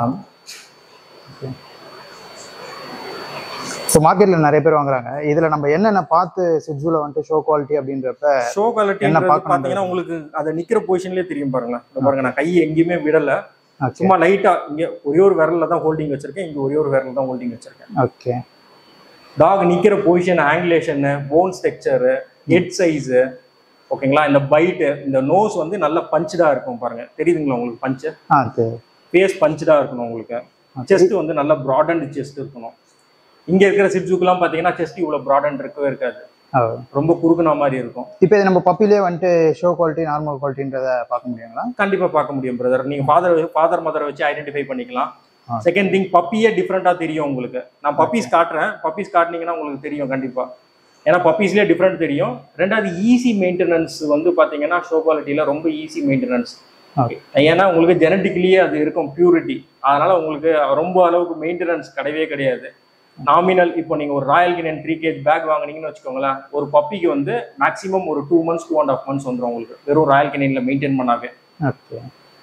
ஸோ மார்க்கெட்ல நிறைய பேர் வாங்குறாங்க இதுல நம்ம என்னென்ன பார்த்து சிட்ஜூல வந்துட்டு ஷோ குவாலிட்டி அப்படின்றப்ப ஷோ குவாலிட்டி என்ன பார்க்கணும் பாத்தீங்கன்னா உங்களுக்கு அதை நிக்கிற பொசிஷன்லயே தெரியும் பாருங்களேன் இந்த பாருங்க நான் கையை எங்கேயுமே விடல ஓகே சும்மா லைட்டா இங்க ஒரே ஒரு விரல்ல தான் ஹோல்டிங் வச்சிருக்கேன் இங்க ஒரே ஒரு விரல்ல தான் ஹோல்டிங் வச்சிருக்கேன் ஓகே டாக் நிக்கிற position angulation bone structure head size ஓகேங்களா இந்த பைட் இந்த நோஸ் வந்து நல்ல பஞ்சடா இருக்கும் பாருங்க தெரியுதுங்களா உங்களுக்கு பஞ்சு ஆ சரி ஃபேஸ் பஞ்சடா இருக்கணும் உங்களுக்கு செஸ்ட் வந்து நல்ல ப்ராடண்ட் செஸ்ட் இருக்கணும் இங்க இருக்கிற சிட்ஜுக்குலாம் பாத்தீங்கன்னா செஸ்ட் இவ்வளவு ப்ராடண்ட் இருக்கவே இருக்காது ஓ ரொம்ப குறுகுன மாதிரி இருக்கும் இப்போ இது நம்ம பப்பிலே வந்துட்டு ஷோ குவாலிட்டி நார்மல் குவாலிட்டின்றத பார்க்க முடியுங்களா கண்டிப்பா பார்க்க முடியும் பிரதர் நீங்க ஃபாதர் ஃபாதர் மதரை வச்சு ஐடென்டிஃபை பண்ணிக்கலாம் ஆ. செகண்ட் திங் பப்பியே டிஃப்ரெண்டா தெரியும் உங்களுக்கு நான் பப்பீஸ் காட்டுறேன் பப்பீஸ் காட்டுனீங்கன்னா உங்களுக்கு தெரியும் கண்டிப்பா ஏன்னா பப்பீஸ்லயே டிஃப்ரெண்ட் தெரியும் ரெண்டாவது ஈஸி மெயின்டெனன்ஸ் வந்து பாத்தீங்கன்னா ஷோ குவாலிட்டியில ரொம்ப ஈஸி மெயின்டெனன்ஸ் ஓகே ஏன்னா உங்களுக்கு ஜெனட்டிக்கலியே அது இருக்கும் பியூரிட்டி அதனால உங்களுக்கு ரொம்ப அளவுக்கு மெயின்டெனன்ஸ் கிடையவே கிடையாது நாமினல் இப்போ நீங்க ஒரு Royal Canin three KG bag வாங்குனீங்கன்னு வச்சுக்கோங்களேன் ஒரு பப்பிக்கு வந்து மேக்ஸிமம் ஒரு two months two and half months வந்துடும் உங்களுக்கு வெறும் ராயல் கினன்ல மெயின்டைன் பண்ணாவே ஓகே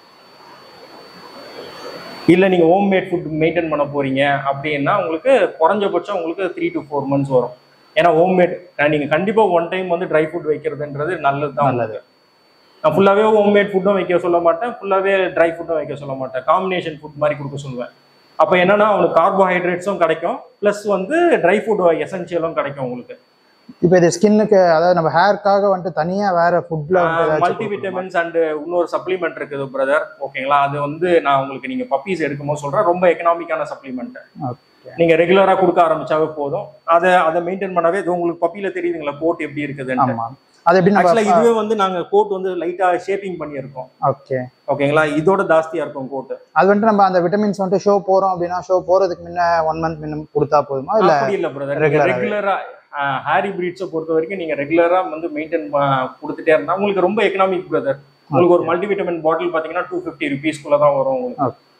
இல்ல நீங்க ஹோம் மேட் ஃபுட் மெயின்டைன் பண்ண போறீங்க அப்படின்னா உங்களுக்கு குறைஞ்சபட்சம் உங்களுக்கு த்ரீ டு ஃபோர் மந்த்ஸ் வரும் ஏன்னா ஹோம் மேட் நீங்க கண்டிப்பா ஒன் டைம் வந்து ட்ரை ஃபுட் வைக்கிறதுன்றது நல்லது தான் நல்லது. நான் ஃபுல்லாவே ஹோம் மேட் ஃபுட்டும் வைக்க சொல்ல மாட்டேன் ஃபுல்லாவே ட்ரை ஃபுட்டும் வைக்க சொல்ல மாட்டேன் காம்பினேஷன் ஃபுட் மாதிரி கொடுக்க சொல்லுவேன் அப்போ என்னன்னா அவனுக்கு கார்போஹைட்ரேட்ஸும் கிடைக்கும் ப்ளஸ் வந்து ட்ரை ஃபுட் எசென்சியலும் கிடைக்கும் உங்களுக்கு இப்போ இது ஸ்கின்னுக்கு அதாவது நம்ம ஹேர்க்காக வந்துட்டு தனியா வேற ஃபுட்ல வந்து ஏதாச்சும் மல்டி விட்டமின்ஸ் அண்ட் இன்னொரு சப்ளிமெண்ட் இருக்குது பிரதர் ஓகேங்களா அது வந்து நான் உங்களுக்கு நீங்க பப்பீஸ் எடுக்கும்போது சொல்றேன் ரொம்ப எக்கனாமிக்கான சப்ளிமெண்ட் ஓகே நீங்க ரெகுலரா கொடுக்க ஆரம்பிச்சாவே போதும் அதை அதை மெயின்டைன் பண்ணவே இது உங்களுக்கு பப்பியில தெரியுதுங்களா கோட் எப்படி இருக்குதுன்னு ஆமா அது எப்படி ஆக்சுவலா நம்ம இதுவே வந்து நாங்க கோட் வந்து லைட்டா ஷேப்பிங் பண்ணியிருக்கோம் ஓகே ஓகேங்களா இதோட ஜாஸ்தியா இருக்கும் கோட் அது வந்துட்டு நம்ம அந்த விட்டமின்ஸ் வந்துட்டு ஷோ போறோம் அப்படின்னா ஷோ போறதுக்கு முன்ன ஒன் மந்த் முன்ன கொடுத்தா போதுமா இல்ல அப்படி இல்ல பிரதர் regular-ஆவே? ரெகுலரா ஹாரி பிரீட்ஸை பொறுத்த வரைக்கும் நீங்க ரெகுலரா வந்து மெயின்டைன் கொடுத்துட்டே இருந்தா உங்களுக்கு ரொம்ப எக்கனாமிக் பிரதர் உங்களுக்கு ஒரு மல்டி விட்டமின் பாட்டில் பாத்தீங்கன்னா டூ ஃபிஃப்டி ருபீஸ்க்குள்ள தான் வரும் உங்களுக்கு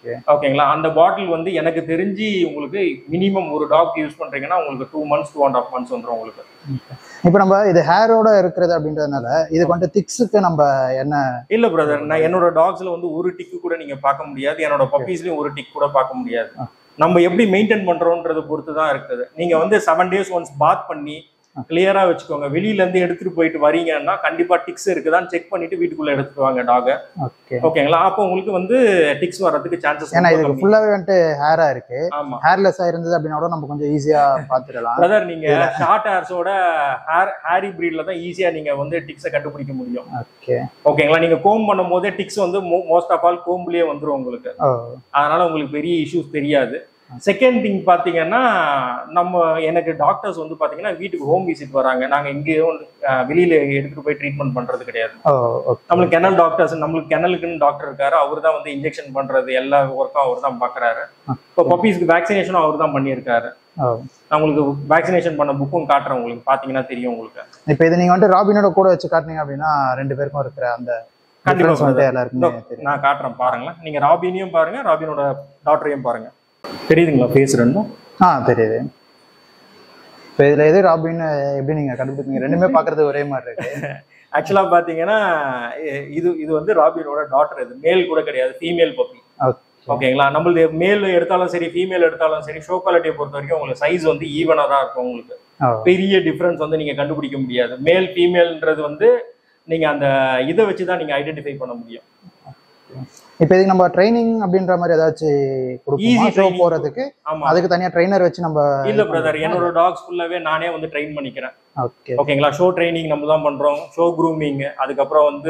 ஓகே ஓகேங்களா அந்த பாட்டில் வந்து எனக்கு தெரிஞ்சு உங்களுக்கு மினிமம் ஒரு டாக் யூஸ் பண்றீங்கன்னா உங்களுக்கு two months two and half months வந்துடும் உங்களுக்கு இப்போ நம்ம இது ஹேரோட இருக்கிறது அப்படின்றதுனால இதுக்கு வந்துட்டு திக்ஸுக்கு நம்ம என்ன இல்ல பிரதர் நான் என்னோட டாக்ஸ்ல வந்து ஒரு டிக்கு கூட நீங்க பார்க்க முடியாது என்னோட பப்பீஸ்லயும் ஒரு டிக் கூட பார்க்க முடியாது நம்ம எப்படி மெயின்டைன் பண்றோம்ன்றத பொறுத்து தான் இருக்குது நீங்க வந்து செவன் டேஸ் ஒன்ஸ் பாத் பண்ணி கிளியரா வச்சுக்கோங்க வெளியில இருந்து எடுத்துட்டு போயிட்டு வரீங்கன்னா கண்டிப்பா டிக்ஸ் இருக்குதான்னு செக் பண்ணிட்டு வீட்டுக்குள்ள எடுத்துட்டு வாங்க டாக ஓகே ஓகேங்களா அப்போ உங்களுக்கு வந்து டிக்ஸ் வர்றதுக்கு சான்சஸ் ஏன்னா இதுக்கு ஃபுல்லாவே வந்துட்டு ஹேரா இருக்கு ஆமா ஹேர்லெஸ்ஸா இருந்தது அப்படின்னா கூட நம்ம கொஞ்சம் ஈஸியா பாத்துடலாம் பிரதர் நீங்க ஷார்ட் ஹேர்ஸோட ஹேர் ஹேரி பிரீட்ல தான் ஈஸியா நீங்க வந்து டிக்ஸை கண்டுபிடிக்க முடியும் ஓகே ஓகேங்களா நீங்க கோம் பண்ணும் போதே டிக்ஸ் வந்து மோஸ்ட் ஆஃப் ஆல் கோம்புலயே வந்துரும் உங்களுக்கு ஓ அதனால உங்களுக்கு பெரிய இஷ்யூஸ் தெரியாது செகண்ட் திங் பாத்தீங்கன்னா நம்ம எனக்கு டாக்டர்ஸ் வந்து பாத்தீங்கன்னா வீட்டுக்கு ஹோம் விசிட் வராங்க நாங்க எங்கேயும் அஹ், வெளியில எடுத்துட்டு போய் ட்ரீட்மெண்ட் பண்றது கிடையாது ஓ ஓகே நம்மளுக்கு கெனல் டாக்டர்ஸ் நம்மளுக்கு கெனலுக்குன்னு டாக்டர் இருக்காரு அவர் தான் வந்து இன்ஜெக்ஷன் பண்றது எல்லா ஒர்க்கும் அவர் தான் பாக்குறாரு இப்போ பப்பீஸ்க்கு வேக்சினேஷனும் அவர் தான் பண்ணியிருக்காரு ஓ நான் உங்களுக்கு வேக்சினேஷன் பண்ண புக்கும் காட்டுறேன் உங்களுக்கு பாத்தீங்கன்னா தெரியும் உங்களுக்கு இப்போ இது நீங்க வந்துட்டு ராபினோட கூட வச்சு காட்டுனீங்க அப்படின்னா ரெண்டு பேருக்கும் இருக்கிற அந்த கண்டிப்பா difference வந்துட்டு brother. எல்லாருக்குமே இதோ, தெரியும் நான் காட்டுறேன் பாருங்களேன் நீங்க ராபினையும் பாருங்க ராபினோட டாக்டரையும் பாருங்க தெரியுதுங்களா ஃபேஸ் ரெண்டும் ஆ தெரியுது இப்போ இதுல எது ராபின் எப்படி நீங்க கண்டுபிடிப்பீங்க ரெண்டுமே பாக்குறது ஒரே மாதிரி இருக்கு ஆக்சுவலா பாத்தீங்கன்னா இ- இது இது வந்து ராபினோட டாட்டர் இது மேல் கூட கிடையாது ஃபீமேல் பப்பி ஓகே ஓகேங்களா நம்மளது மேல் எடுத்தாலும் சரி ஃபீமேல் எடுத்தாலும் சரி ஷோ குவாலிட்டியை பொறுத்த வரைக்கும் உங்களுக்கு சைஸ் வந்து ஈவனா தான் இருக்கும் உங்களுக்கு ஓ பெரிய டிஃபரன்ஸ் வந்து நீங்க கண்டுபிடிக்க முடியாது மேல் ஃபீமேல்ன்றது வந்து நீங்க அந்த இதை வச்சு தான் நீங்க ஐடென்டிஃபை பண்ண முடியும் இப்போ இதுக்கு நம்ம ட்ரைனிங் அப்படின்ற மாதிரி ஏதாச்சும் கொடுப்போமா Easy ஷோ training. போறதுக்கு ஆமா அதுக்கு தனியா ட்ரைனர் வச்சு நம்ம இல்ல பிரதர் என்னோட டாக்ஸ் ஃபுல்லாவே நானே வந்து ட்ரெயின் பண்ணிக்கிறேன் ஓகே ஓகேங்களா ஷோ ட்ரைனிங் நம்ம தான் பண்றோம் ஷோ க்ரூமிங் அதுக்கப்புறம் வந்து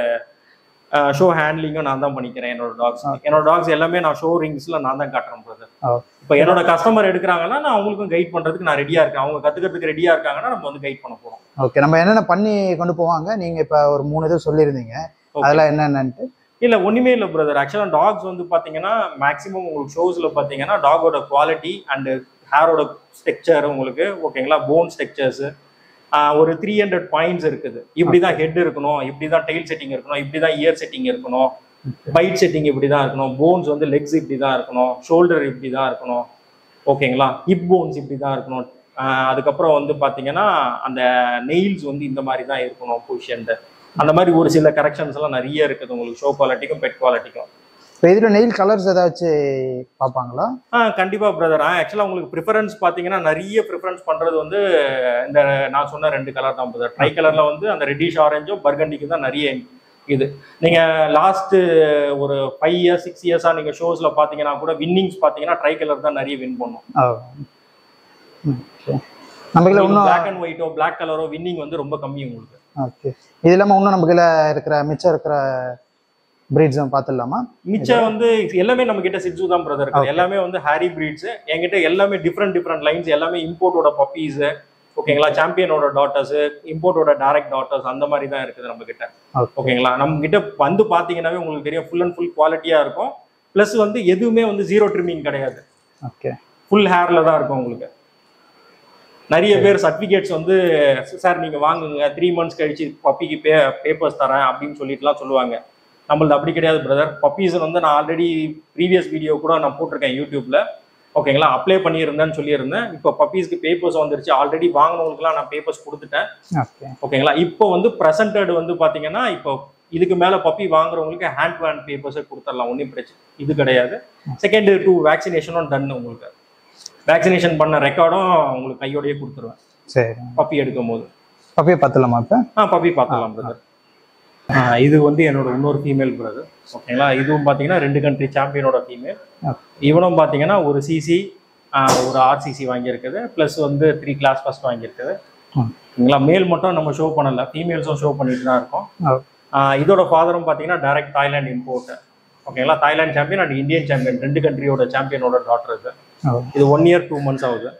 ஷோ ஹேண்ட்லிங்கும் நான் தான் பண்ணிக்கிறேன் என்னோட டாக்ஸ் என்னோட டாக்ஸ் எல்லாமே நான் ஷோ ரிங்ஸ்ல நான் தான் காட்டுறேன் பிரதர் ஓ. இப்போ என்னோட கஸ்டமர் எடுக்கிறாங்கன்னா நான் அவங்களுக்கும் கைட் பண்றதுக்கு நான் ரெடியா இருக்கேன் அவங்க கத்துக்கிறதுக்கு ரெடியா இருக்காங்கன்னா நம்ம வந்து கைட் பண்ண போறோம் ஓகே நம்ம என்னென்ன பண்ணி கொண்டு போவாங்க நீங்க இப்ப ஒரு மூணு இது சொல்லியிருந்தீங்க Okay. அதெல்லாம் என்னென்னன்ட்டு இல்ல ஒண்ணுமே இல்ல பிரதர் ஆக்சுவலா டாக்ஸ் வந்து பாத்தீங்கன்னா மேக்ஸிமம் உங்களுக்கு ஷோஸ்ல பாத்தீங்கன்னா டாகோட குவாலிட்டி அண்ட் ஹேரோட ஸ்ட்ரக்சர் உங்களுக்கு ஓகேங்களா போன் ஸ்ட்ரக்சர்ஸ் ஒரு த்ரீ ஹண்ட்ரட் பாயிண்ட்ஸ் இருக்குது இப்படிதான் ஹெட் இருக்கணும் இப்படிதான் டெயில் செட்டிங் இருக்கணும் இப்படிதான் இயர் செட்டிங் இருக்கணும் பைட் செட்டிங் இப்படிதான் இருக்கணும் போன்ஸ் வந்து லெக்ஸ் இப்படிதான் இருக்கணும் ஷோல்டர் இப்படிதான் இருக்கணும் ஓகேங்களா ஹிப் போன்ஸ் இப்படிதான் இருக்கணும் ஆஹ் அதுக்கப்புறம் வந்து பாத்தீங்கன்னா அந்த நெயில்ஸ் வந்து இந்த மாதிரி தான் இருக்கணும் பொசிஷன் அந்த மாதிரி ஒரு சில கரெக்ஷன்ஸ் எல்லாம் நிறைய இருக்குது உங்களுக்கு ஷோ குவாலிட்டிக்கும் பெட் குவாலிட்டிக்கும் இப்போ இதுல நெயில் கலர்ஸ் ஏதாச்சும் பார்ப்பாங்களா ஆ கண்டிப்பா பிரதர் ஆக்சுவலா உங்களுக்கு ப்ரிஃபரன்ஸ் பாத்தீங்கன்னா நிறைய ப்ரிஃபரன்ஸ் பண்றது வந்து இந்த நான் சொன்ன ரெண்டு கலர் தான் பிரதர் ட்ரை கலர்ல வந்து அந்த ரெட்டிஷ் ஆரஞ்சும் பர்கண்டிக்கும் தான் நிறைய இது நீங்க லாஸ்ட் ஒரு ஃபைவ் இயர்ஸ் சிக்ஸ் இயர்ஸா நீங்க ஷோஸ்ல பாத்தீங்கன்னா கூட வின்னிங்ஸ் பாத்தீங்கன்னா ட்ரை கலர் தான் நிறைய வின் பண்ணும் ஓ ஓகே நம்ம இதுல இன்னும் பிளாக் அண்ட் ஒயிட்டோ பிளாக் கலரோ வின்னிங் வந்து ரொம்ப கம்மி உங்களுக்கு ஓகே இது இல்லாம இன்னும் நம்ம கீழே இருக்கிற மிச்சம் இருக்கிற பிரீட்ஸும் பார்த்துடலாமா மிச்சம் வந்து எல்லாமே நம்ம கிட்ட சிட்ஸு தான் பிரதர் இருக்கு எல்லாமே வந்து ஹாரி பிரீட்ஸ் என்கிட்ட எல்லாமே டிஃப்ரெண்ட் டிஃப்ரெண்ட் லைன்ஸ் எல்லாமே இம்போர்ட்டோட பப்பீஸ் ஓகேங்களா சாம்பியனோட டாட்டர்ஸ் இம்போர்ட்டோட டைரக்ட் டாட்டர்ஸ் அந்த மாதிரி தான் இருக்குது நம்ம கிட்ட ஓகே ஓகேங்களா நம்ம கிட்ட வந்து பாத்தீங்கன்னாவே உங்களுக்கு தெரியும் ஃபுல் அண்ட் ஃபுல் குவாலிட்டியா இருக்கும் ப்ளஸ் வந்து எதுவுமே வந்து ஜீரோ ட்ரிமிங் கிடையாது ஓகே ஃபுல் ஹேர்ல தான் இருக்கும் உங்களுக்கு நிறைய பேர் சர்டிஃபிகேட்ஸ் வந்து சார் நீங்க வாங்குங்க த்ரீ மந்த்ஸ் கழிச்சு பப்பிக்கு பே பேப்பர்ஸ் தரேன் அப்படின்னு சொல்லிட்டுலாம் சொல்லுவாங்க நம்மளது அப்படி கிடையாது பிரதர் பப்பீஸ் வந்து நான் ஆல்ரெடி ப்ரீவியஸ் வீடியோ கூட நான் போட்டிருக்கேன் யூடியூப்ல ஓகேங்களா அப்ளை பண்ணியிருந்தேன்னு சொல்லியிருந்தேன் இப்போ பப்பீஸ்க்கு பேப்பர்ஸ் வந்துருச்சு ஆல்ரெடி வாங்கினவங்களுக்குலாம் நான் பேப்பர்ஸ் கொடுத்துட்டேன் ஓகே ஓகேங்களா இப்போ வந்து ப்ரெசன்டட் வந்து பாத்தீங்கன்னா இப்போ இதுக்கு மேல பப்பி வாங்குறவங்களுக்கு ஹேண்ட் டு ஹேண்ட் பேப்பர்ஸை கொடுத்துடலாம் ஒன்றும் பிரச்சனை இது கிடையாது செகண்ட் டூ வேக்சினேஷனும் டன் உங்களுக்கு வேக்சினேஷன் பண்ண ரெக்கார்டும் உங்களுக்கு கையோடயே கொடுத்துருவேன் சரி பப்பி எடுக்கும் போது பப்பியை பார்த்துலாமா இப்போ ஆ பப்பி பார்த்துக்கலாம் பிரதர் இது வந்து என்னோட இன்னொரு ஃபீமேல் பிரதர் ஓகேங்களா இதுவும் பார்த்தீங்கன்னா ரெண்டு கண்ட்ரி சாம்பியனோட ஃபீமேல் இவனும் பார்த்தீங்கன்னா ஒரு சிசி ஒரு ஆர்சிசி வாங்கியிருக்குது ப்ளஸ் வந்து த்ரீ கிளாஸ் ஃபர்ஸ்ட் வாங்கியிருக்குது ம். ஓகேங்களா மேல் மட்டும் நம்ம ஷோ பண்ணல ஃபீமேல்ஸும் ஷோ பண்ணிட்டு தான் இருக்கோம் ஓ ஆஹ் இதோட ஃபாதரும் பார்த்தீங்கன்னா டைரக்ட் தாய்லாந்து இம்போர்ட் ஓகேங்களா Thailand champion and Indian champion ரெண்டு கண்ட்ரியோட சாம்பியனோட டாட்டர் இது ஓ இது ஒன் இயர் டூ மந்த்ஸ் ஆகுது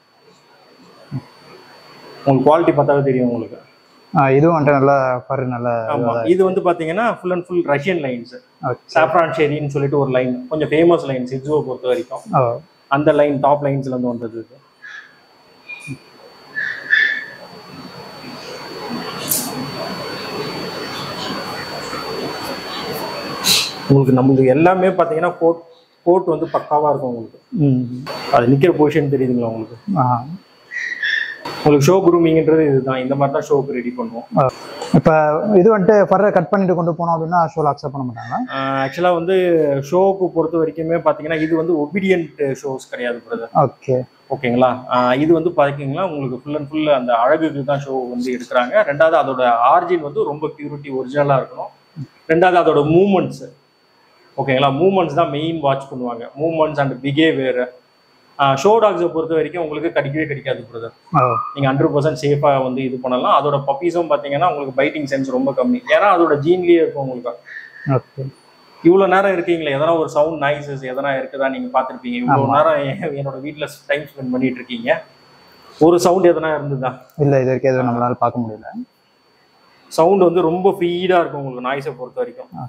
உங்களுக்கு குவாலிட்டி பார்த்தாவே தெரியும் உங்களுக்கு ஆ இதுவும் வந்துட்டு நல்லா பரு நல்லா ஆமா இது வந்து பாத்தீங்கன்னா full and full Russian lines okay Saffron ஷெரின்னு சொல்லிட்டு ஒரு லைன் கொஞ்சம் ஃபேமஸ் லைன் சிட்ஸுவை பொறுத்த வரைக்கும் ஓ அந்த லைன் டாப் லைன்ஸ்ல இருந்து வந்தது இது உங்களுக்கு நம்மளுக்கு எல்லாமே பாத்தீங்கன்னா கோட் கோட் வந்து பக்காவா இருக்கும் உங்களுக்கு ம் அது நிக்கிற பொசிஷன் தெரியுதுங்களா உங்களுக்கு ஆ உங்களுக்கு ஷோ குரூமிங்ன்றது இதுதான் இந்த மாதிரி தான் ஷோக்கு ரெடி பண்ணுவோம் இப்போ இது வந்துட்டு ஃபர்தர் கட் பண்ணிட்டு கொண்டு போனோம் அப்படின்னா ஷோவில் அக்செப்ட் பண்ண மாட்டாங்களா ஆக்சுவலாக வந்து ஷோக்கு பொறுத்த வரைக்குமே பார்த்தீங்கன்னா இது வந்து ஒபீடியன்ட் ஷோஸ் கிடையாது பிரதர் ஓகே ஓகேங்களா ஆஹ் இது வந்து பார்த்தீங்கன்னா உங்களுக்கு ஃபுல் அண்ட் ஃபுல் அந்த அழகுக்கு தான் ஷோ வந்து எடுக்கிறாங்க ரெண்டாவது அதோட ஆர்ஜின் வந்து ரொம்ப பியூரிட்டி ஒரிஜினலாக இருக்கணும் ரெண்டாவது அதோட மூமெண்ட்ஸ் ஓகேங்களா மூமெண்ட்ஸ் தான் மெயின் வாட்ச் பண்ணுவாங்க மூமெண்ட்ஸ் அண்ட் பிஹேவியர் ஷோ டாக்ஸை பொறுத்த வரைக்கும் உங்களுக்கு கிடைக்கவே கிடைக்காது பிரதர் ஓ நீங்கள் ஹண்ட்ரட் பர்சன்ட் சேஃபாக வந்து இது பண்ணலாம் அதோட பப்பீஸும் பார்த்தீங்கன்னா உங்களுக்கு பைட்டிங் சென்ஸ் ரொம்ப கம்மி ஏன்னா அதோட ஜீன்லேயே இருக்கும் உங்களுக்கு ஓகே இவ்வளோ நேரம் இருக்கீங்களே எதனா ஒரு சவுண்ட் நாய்ஸஸ் எதனா இருக்குதா நீங்கள் பார்த்துருப்பீங்க இவ்வளோ ஆமா. நேரம் எ- என்னோட வீட்டில் டைம் ஸ்பெண்ட் பண்ணிட்டு இருக்கீங்க ஒரு சவுண்ட் எதனா இருந்ததா இல்லை இது வரைக்கும் எதுவும் நம்மளால பார்க்க முடியல சவுண்ட் வந்து ரொம்ப ஃப்ரீடாக இருக்கும் உங்களுக்கு நாய்ஸை பொறுத்த வரைக்கும் ஆ.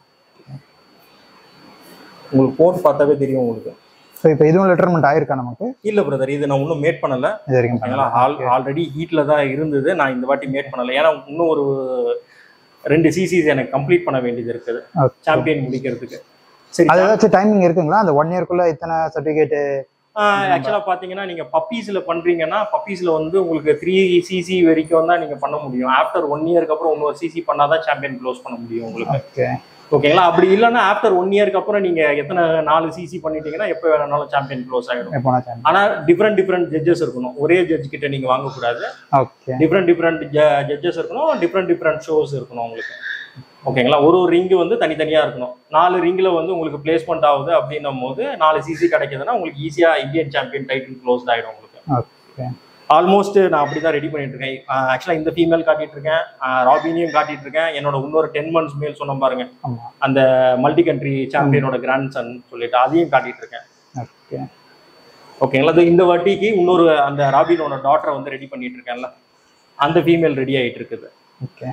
உங்களுக்கு ஃபோன் பார்த்தாவே தெரியும் உங்களுக்கு ஸோ இப்போ இதுவும் லெட்டர்மெண்ட் ஆயிருக்கா நமக்கு இல்லை பிரதர் இது நான் இன்னும் மேட் பண்ணல இது வரைக்கும் ஓகேங்களா பண்ணல ஆல் ஆல்ரெடி ஹீட்டில் தான் இருந்தது நான் இந்த வாட்டி மேட் பண்ணல ஏன்னா இன்னும் ஒரு ரெண்டு சிசிஸ் எனக்கு கம்ப்ளீட் பண்ண வேண்டியது இருக்குது ஓகே சாம்பியன் முடிக்கிறதுக்கு சரி அது ஏதாச்சும் டைமிங் இருக்குங்களா அந்த ஒன் இயர்க்குள்ள இத்தனை சர்டிஃபிகேட் ஆக்சுவலா பாத்தீங்கன்னா நீங்க பப்பீஸ்ல பண்றீங்கன்னா பப்பீஸ்ல வந்து உங்களுக்கு த்ரீ சிசி வரைக்கும் தான் நீங்க பண்ண முடியும் ஆஃப்டர் ஒன் இயர்க்கு அப்புறம் இன்னொரு சிசி பண்ணாதான் சாம்பியன் க்ளோஸ் பண்ண முடியும் உங்களுக்கு ஓகே ஓகேங்களா அப்படி இல்லைன்னா ஆஃப்டர் ஒன் இயர்க்கு அப்புறம் நீங்க எத்தனை நாலு சிசி பண்ணிட்டீங்கன்னா எப்போ வேணாலும் சாம்பியன் க்ளோஸ் ஆயிடும் எப்போனா சாம்பியன் ஆனா டிஃப்ரெண்ட் டிஃப்ரெண்ட் ஜட்ஜஸ் இருக்கணும் ஒரே ஜட்ஜ் கிட்ட நீங்க வாங்கக்கூடாது ஓகே டிஃப்ரெண்ட் டிஃப்ரெண்ட் ஜட்ஜஸ் இருக்கணும் டிஃப்ரெண்ட் டிஃப்ரெண்ட் ஷோஸ் இருக்கணும் உங்களுக்கு ஓகேங்களா ஒரு ஒரு ரிங்கு வந்து தனித்தனியா இருக்கணும் நாலு ரிங்ல வந்து உங்களுக்கு பிளேஸ்மெண்ட் ஆகுது அப்படின்னும் போது நாலு சிசி கிடைக்குதுன்னா உங்களுக்கு ஈஸியா இந்தியன் சாம்பியன் டைட்டில் க்ளோஸ் ஆயிடும் உங்களுக்கு ஓகே ஆல்மோஸ்ட் நான் அப்படி தான் ரெடி பண்ணிட்டு இருக்கேன் ஆக்சுவலா இந்த ஃபீமேல் காட்டிட்டு இருக்கேன் ராபினியும் காட்டிட்டு இருக்கேன் என்னோட இன்னொரு டென் மந்த்ஸ் மேல் சொன்ன பாருங்க ஆமா அந்த மல்டி கண்ட்ரி சாம்பியனோட கிராண்ட் சன் சொல்லிட்டு அதையும் காட்டிட்டு இருக்கேன் ஓகே ஓகேங்களா இது இந்த வாட்டிக்கு இன்னொரு அந்த ராபினோட டாட்டரை வந்து ரெடி பண்ணிட்டு இருக்கேன்ல அந்த ஃபீமேல் ரெடி ஆயிட்டு இருக்குது ஓகே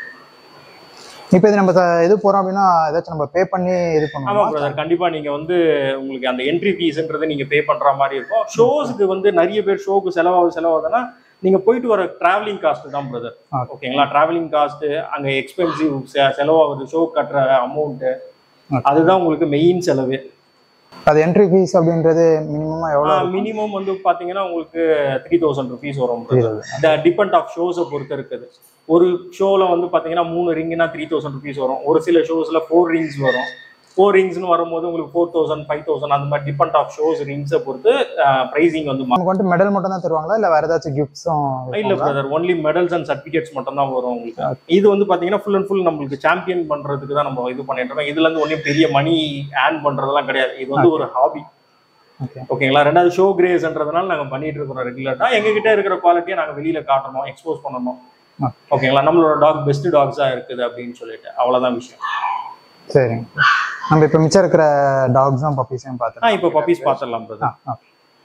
இப்போ இது நம்ம ச- இது போறோம் அப்படின்னா ஏதாச்சும் நம்ம பே பண்ணி இது ஆமா பண்ணுவோம் பிரதர் கண்டிப்பா நீங்க வந்து உங்களுக்கு அந்த என்ட்ரி ஃபீஸ்ன்றது நீங்க பே பண்ற மாதிரி இருக்கும் ஷோஸ்க்கு வந்து நிறைய பேர் ஷோக்கு செலவாகுது செலவாகுதுன்னா நீங்க போயிட்டு வர டிராவலிங் காஸ்ட் தான் பிரதர் ஆ. ஓகேங்களா டிராவலிங் காஸ்ட் அங்க எக்ஸ்பென்சிவ் செலவாகுது ஷோ கட்டுற அமௌண்ட் Okay. அதுதான் உங்களுக்கு மெயின் செலவு அது என்ட்ரி ஃபீஸ் அப்படின்றது மினிமமா எவ்வளோ மினிமம் வந்து பாத்தீங்கன்னா உங்களுக்கு த்ரீ தௌசண்ட் ருபீஸ் வரும் இருபது. டிபெண்ட் ஆஃப் ஷோஸை பொறுத்து இருக்குது ஒரு ஷோல வந்து பாத்தீங்கன்னா மூணு ரிங்னா த்ரீ தௌசண்ட் ருபீஸ் வரும் ஒரு சில ஷோஸ்ல ஃபோர் ரிங்ஸ் வரும் ஃபோர் ரிங்ஸ்னு வரும்போது உங்களுக்கு ஃபோர் தௌசண்ட் ஃபைவ் தௌசண்ட் அந்த மாதிரி டிபெண்ட் ஆஃப் ஷோஸ் ரிங்ஸை பொறுத்து ப்ரைசிங் வந்து மாறும். நமக்கு வந்துட்டு மெடல் மட்டும் தான் தருவாங்களா இல்லை வேற ஏதாச்சும் கிஃப்ட்ஸும் இல்ல brother only medals and certificates மட்டும் தான் வரும் உங்களுக்கு இது வந்து பாத்தீங்கன்னா ஃபுல் அண்ட் ஃபுல் நம்மளுக்கு சாம்பியன் பண்றதுக்கு தான் நம்ம இது பண்ணிட்டு இருக்கோம் இதுல இருந்து ஒன்றும் பெரிய மணி ஏர்ன் பண்றதெல்லாம் கிடையாது இது வந்து ஒரு ஹாபி ஓகே ஓகேங்களா ரெண்டாவது ஷோ கிரேஸ்ன்றதுனால நாங்க பண்ணிட்டு இருக்கிறோம் ரெகுலரா எங்க கிட்ட இருக்கிற குவாலிட்டியை நாங்க வெளியில காட்டணும் எக்ஸ்போஸ் பண்ணணும் ஆ. ஓகேங்களா நம்மளோட டாக் பெஸ்ட் டாக்ஸா இருக்குது அப்படின்னு சொல்லிட்டு அவ்வளவுதான் விஷயம் சரிங்க நம்ம இப்போ மிச்சம் இருக்கிற டாக்ஸும் பப்பீஸையும் ஆ பார்த்துக்கலாம் இப்போ பப்பீஸ் பார்த்துடலாம் ஆ பிரதர் ஆ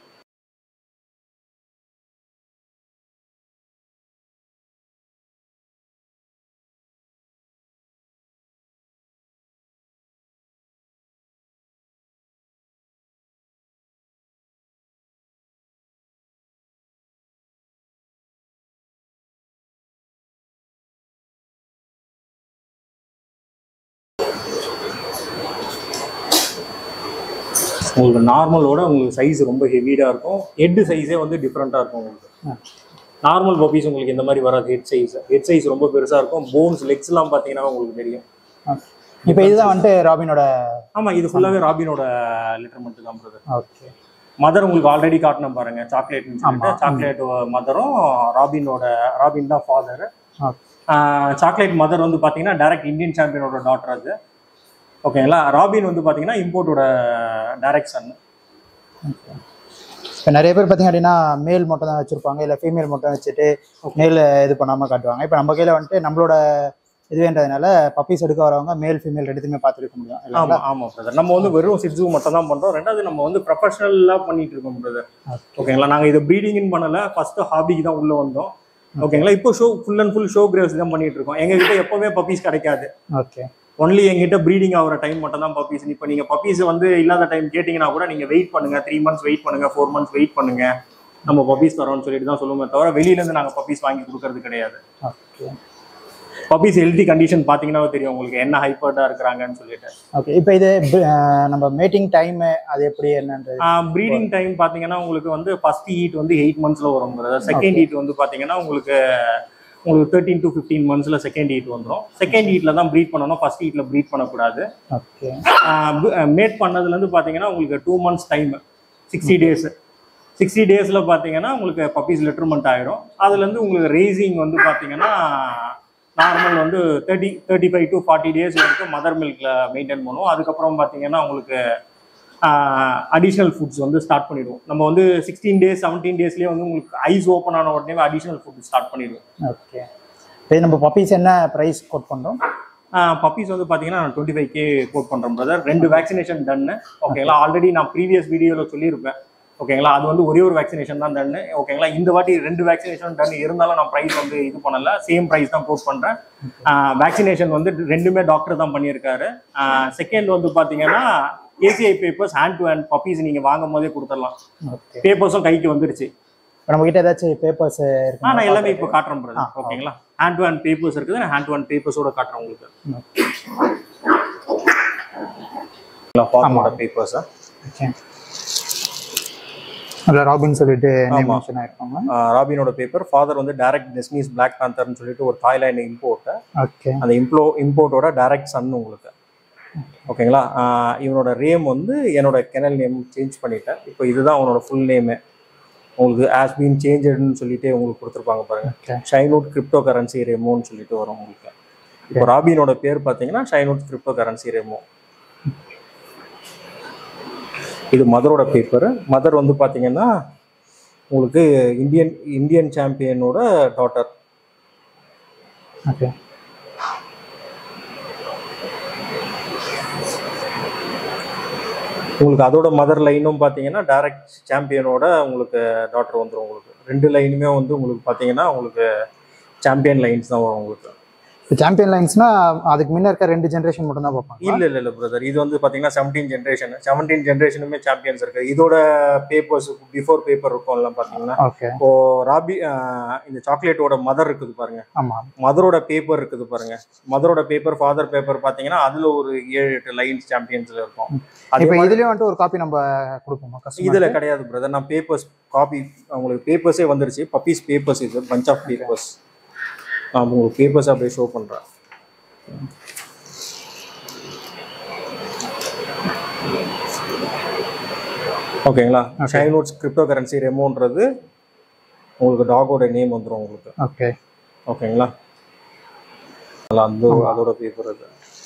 உங்களுக்கு நார்மலோட உங்களுக்கு சைஸ் ரொம்ப ஹெவியா இருக்கும் ஹெட் சைஸே வந்து டிஃப்ரெண்டா இருக்கும் உங்களுக்கு ஆ. நார்மல் பப்பீஸ் உங்களுக்கு இந்த மாதிரி வராது ஹெட் சைஸ் ஹெட் சைஸ் ரொம்ப பெருசா இருக்கும் போன்ஸ் லெக்ஸ் எல்லாம் பாத்தீங்கன்னா உங்களுக்கு தெரியும் இப்போ இதுதான் வந்துட்டு ராபினோட ஆமா இது ஃபுல்லாவே ராபினோட லிட்டர்மெண்ட் தான் பிரதர் ஓகே மதர் உங்களுக்கு ஆல்ரெடி காட்டணும் பாருங்க சாக்லேட்னு சொல்லிட்டு ஆமா. சாக்லேட் மதரும் ராபினோட ராபின் தான் ஃபாதர் ஓகே சாக்லேட் மதர் வந்து பாத்தீங்கன்னா டைரக்ட் இந்தியன் சாம்பியனோட டாட்டர் அது ஓகேங்களா ராபின் வந்து பாத்தீங்கன்னா இம்போர்ட்டோட டைரக்ட் சன் இப்போ நிறைய பேர் பார்த்தீங்க அப்படின்னா மேல் மட்டும் தான் வச்சிருப்பாங்க இல்லை ஃபீமேல் மட்டும் வச்சுட்டு மேல் இது பண்ணாமல் காட்டுவாங்க இப்போ நம்ம கையில் வந்துட்டு நம்மளோட இதுவேன்றதுனால பப்பீஸ் எடுக்க வரவங்க மேல் ஃபீமேல் ரெண்டுத்தையுமே பார்த்துருக்க முடியும் ஆமா இல்லைங்களா ஆமா பிரதர் நம்ம வந்து வெறும் சிட்ஸு மட்டும் தான் பண்றோம் ரெண்டாவது நம்ம வந்து ப்ரொஃபஷனலா பண்ணிட்டு இருக்கோம் பிரதர் ஓகேங்களா நாங்க இதை ப்ரீடிங்னு பண்ணல ஃபர்ஸ்ட் ஹாபிக்கு தான் உள்ள வந்தோம் ஓகேங்களா இப்போ show full and full show கிரேஸ் தான் பண்ணிட்டு இருக்கோம் எங்க கிட்ட எப்பவுமே பப்பீஸ் கிடைக்காது ஓகே ஒன்லி எங்கிட்ட ப்ரீடிங் ஆகிற டைம் மட்டும் தான் பப்பீஸ் இப்போ நீங்க பப்பீஸ் வந்து இல்லாத டைம் கேட்டிங்கன்னா கூட நீங்க வெயிட் பண்ணுங்க த்ரீ மந்த்ஸ் வெயிட் பண்ணுங்க ஃபோர் மந்த்ஸ் வெயிட் பண்ணுங்க நம்ம பப்பீஸ் தரோம்னு சொல்லிட்டு தான் சொல்லுவோமே தவிர வெளியில இருந்து நாங்க பப்பீஸ் வாங்கி கொடுக்கறது கிடையாது ஓகே பப்பீஸ் ஹெல்தி கண்டிஷன் பார்த்தீங்கன்னா தெரியும் உங்களுக்கு என்ன ஹைப்பர்டாக இருக்கிறாங்கன்னு சொல்லிட்டு ஓகே இப்போ இது அஹ், நம்ம மீட்டிங் டைம் அது எப்படி என்னன்றது ப்ரீடிங் டைம் பார்த்தீங்கன்னா உங்களுக்கு வந்து ஃபர்ஸ்ட் ஹீட் வந்து எயிட் மந்த்ஸில் வரும் செகண்ட் ஹீட் வந்து பார்த்தீங்கன்னா உங்களுக்கு உங்களுக்கு தேர்ட்டீன் டு ஃபிஃப்டீன் மந்த்ஸில் செகண்ட் ஹீட் வந்துடும் செகண்ட் ஹீட்டில் தான் ப்ரீட் பண்ணணும் ஃபர்ஸ்ட் ஹீட்டில் ப்ரீட் பண்ணக்கூடாது ஓகே மேட் பண்ணதுலேருந்து பார்த்தீங்கன்னா உங்களுக்கு two months time sixty days sixty டேஸில் பார்த்தீங்கன்னா உங்களுக்கு பப்பீஸ் லெட்டர்மெண்ட் ஆயிரும் அதுலேருந்து உங்களுக்கு ரேசிங் வந்து பார்த்தீங்கன்னா நார்மல் வந்து thirty thirty five to forty days வரைக்கும் மதர் மில்கில் மெயின்டைன் பண்ணுவோம் அதுக்கப்புறம் பார்த்தீங்கன்னா உங்களுக்கு அடிஷ்னல் ஃபுட்ஸ் வந்து ஸ்டார்ட் பண்ணிடுவோம் நம்ம வந்து சிக்ஸ்டீன் டேஸ் செவன்டீன் டேஸ்லேயே வந்து உங்களுக்கு ஐஸ் ஓப்பன் ஆன உடனே அடிஷ்னல் ஃபுட் ஸ்டார்ட் பண்ணிடுவோம் ஓகே இப்போ நம்ம பப்பீஸ் என்ன ப்ரைஸ் கோட் பண்ணுறோம் பப்பீஸ் வந்து பார்த்தீங்கன்னா நான் டுவெண்ட்டி ஃபைவ் கே கோட் பண்ணுறேன் பிரதர் ரெண்டு வேக்சினேஷன் டன்னு ஓகேங்களா ஆல்ரெடி நான் ப்ரீவியஸ் வீடியோவில் சொல்லியிருப்பேன் ஓகேங்களா அது வந்து ஒரே ஒரு வேக்சினேஷன் தான் டன்னு ஓகேங்களா இந்த வாட்டி ரெண்டு வேக்சினேஷன் டன் இருந்தாலும் நான் ப்ரைஸ் வந்து இது பண்ணல சேம் ப்ரைஸ் தான் கோட் பண்ணுறேன் வேக்சினேஷன் வந்து ரெண்டுமே டாக்டர் தான் பண்ணியிருக்காரு செகண்ட் வந்து பார்த்தீங்கன்னா ACI papers hand to hand puppies நீங்கள் வாங்கும் போதே கொடுத்துடலாம் ஓகே பேப்பர்ஸும் கைக்கு வந்துருச்சு இப்போ நம்ம கிட்ட ஏதாச்சும் பேப்பர்ஸ் ஆ இருக்கு நான் எல்லாமே இப்போ காட்டுறேன் ஆ, பிரதர் ஓகேங்களா ஹேண்ட் டு ஹேண்ட் பேப்பர்ஸ் இருக்குது நான் ஹேண்ட் டு ஹேண்ட் பேப்பர்ஸோட காட்டுறேன் உங்களுக்கு ஃபார்மோட பேப்பர்ஸ் ஓகே அதில் ராபின் சொல்லிட்டு நேம் ஆமா. மென்ஷன் ஆயிருக்காங்க ராபினோட பேப்பர் ஃபாதர் வந்து டைரக்ட் டெஸ்னிஸ் பிளாக் பேந்தர்னு சொல்லிட்டு ஒரு தாய்லாந்து இம்போர்ட் ஓகே அந்த இம்ப்ளோ இம்போர்ட்டோட டைரக்ட் சன் உங்களுக்கு ஓகேங்களா ஆஹ் இவனோட நேம் வந்து என்னோட கெனல் நேம் சேஞ்ச் பண்ணிட்டேன் இப்போ இதுதான் அவனோட ஃபுல் நேமு உங்களுக்கு ஆஸ் பீன் சேஞ்சட்னு சொல்லிட்டு உங்களுக்கு கொடுத்துருப்பாங்க பாருங்க ஓகே ஷைனூட் கிரிப்டோ கரன்சி ரெமோன்னு சொல்லிட்டு வரும் உங்களுக்கு இப்போ ராபினோட பேர் பார்த்தீங்கன்னா ஷைனூட் கிரிப்டோ கரன்சி ரெமோ இது மதரோட பேப்பர் மதர் வந்து பார்த்தீங்கன்னா உங்களுக்கு இந்தியன் இந்தியன் சாம்பியனோட டாட்டர் ஓகே உங்களுக்கு அதோட மதர் லைனும் பார்த்தீங்கன்னா டைரக்ட் சாம்பியனோட உங்களுக்கு டாட்டர் வந்துடும் உங்களுக்கு ரெண்டு லைனுமே வந்து உங்களுக்கு பார்த்தீங்கன்னா உங்களுக்கு சாம்பியன் லைன்ஸ் தான் வரும் உங்களுக்கு இப்போ சாம்பியன் லைன்ஸ்னா அதுக்கு முன்ன இருக்க ரெண்டு ஜென்ரேஷன் மட்டும் தான் பார்ப்பாங்க இல்ல இல்ல இல்ல பிரதர் இது வந்து பாத்தீங்கன்னா செவன்டீன் ஜென்ரேஷன் செவன்டீன் ஜென்ரேஷனுமே சாம்பியன்ஸ் இருக்கு இதோட பேப்பர்ஸ் பிஃபோர் பேப்பர் இருக்கும்ல பாத்தீங்கன்னா ஓகே இப்போ ராபி ஆஹ் இந்த சாக்லேட்டோட மதர் இருக்குது பாருங்க ஆமாம் மதரோட பேப்பர் இருக்குது பாருங்க மதரோட பேப்பர் ஃபாதர் பேப்பர் பாத்தீங்கன்னா அதுல ஒரு ஏழு எட்டு லைன்ஸ் சாம்பியன்ஸ்ல இருக்கும் அதே இப்போ மாதிரி இதுலயும் வந்துட்டு ஒரு காப்பி நம்ம கொடுப்போமா கஸ்டமர் இதுல கிடையாது பிரதர் நான் பேப்பர்ஸ் காப்பி உங்களுக்கு பேப்பர்ஸே வந்துருச்சு பப்பீஸ் பேப்பர்ஸ் இது பஞ்ச் ஆஃப் பேப்பர்ஸ் நான் உங்களுக்கு பேப்பர்ஸ் அப்படியே ஷோ பண்றேன் ஓகேங்களா ஷைனோட்ஸ் கிரிப்டோ கரன்சி ரெமோன்றது உங்களுக்கு டாகோட நேம் வந்துடும் உங்களுக்கு ஓகே ஓகேங்களா அதெல்லாம் அந்த அதோட பேப்பர் அது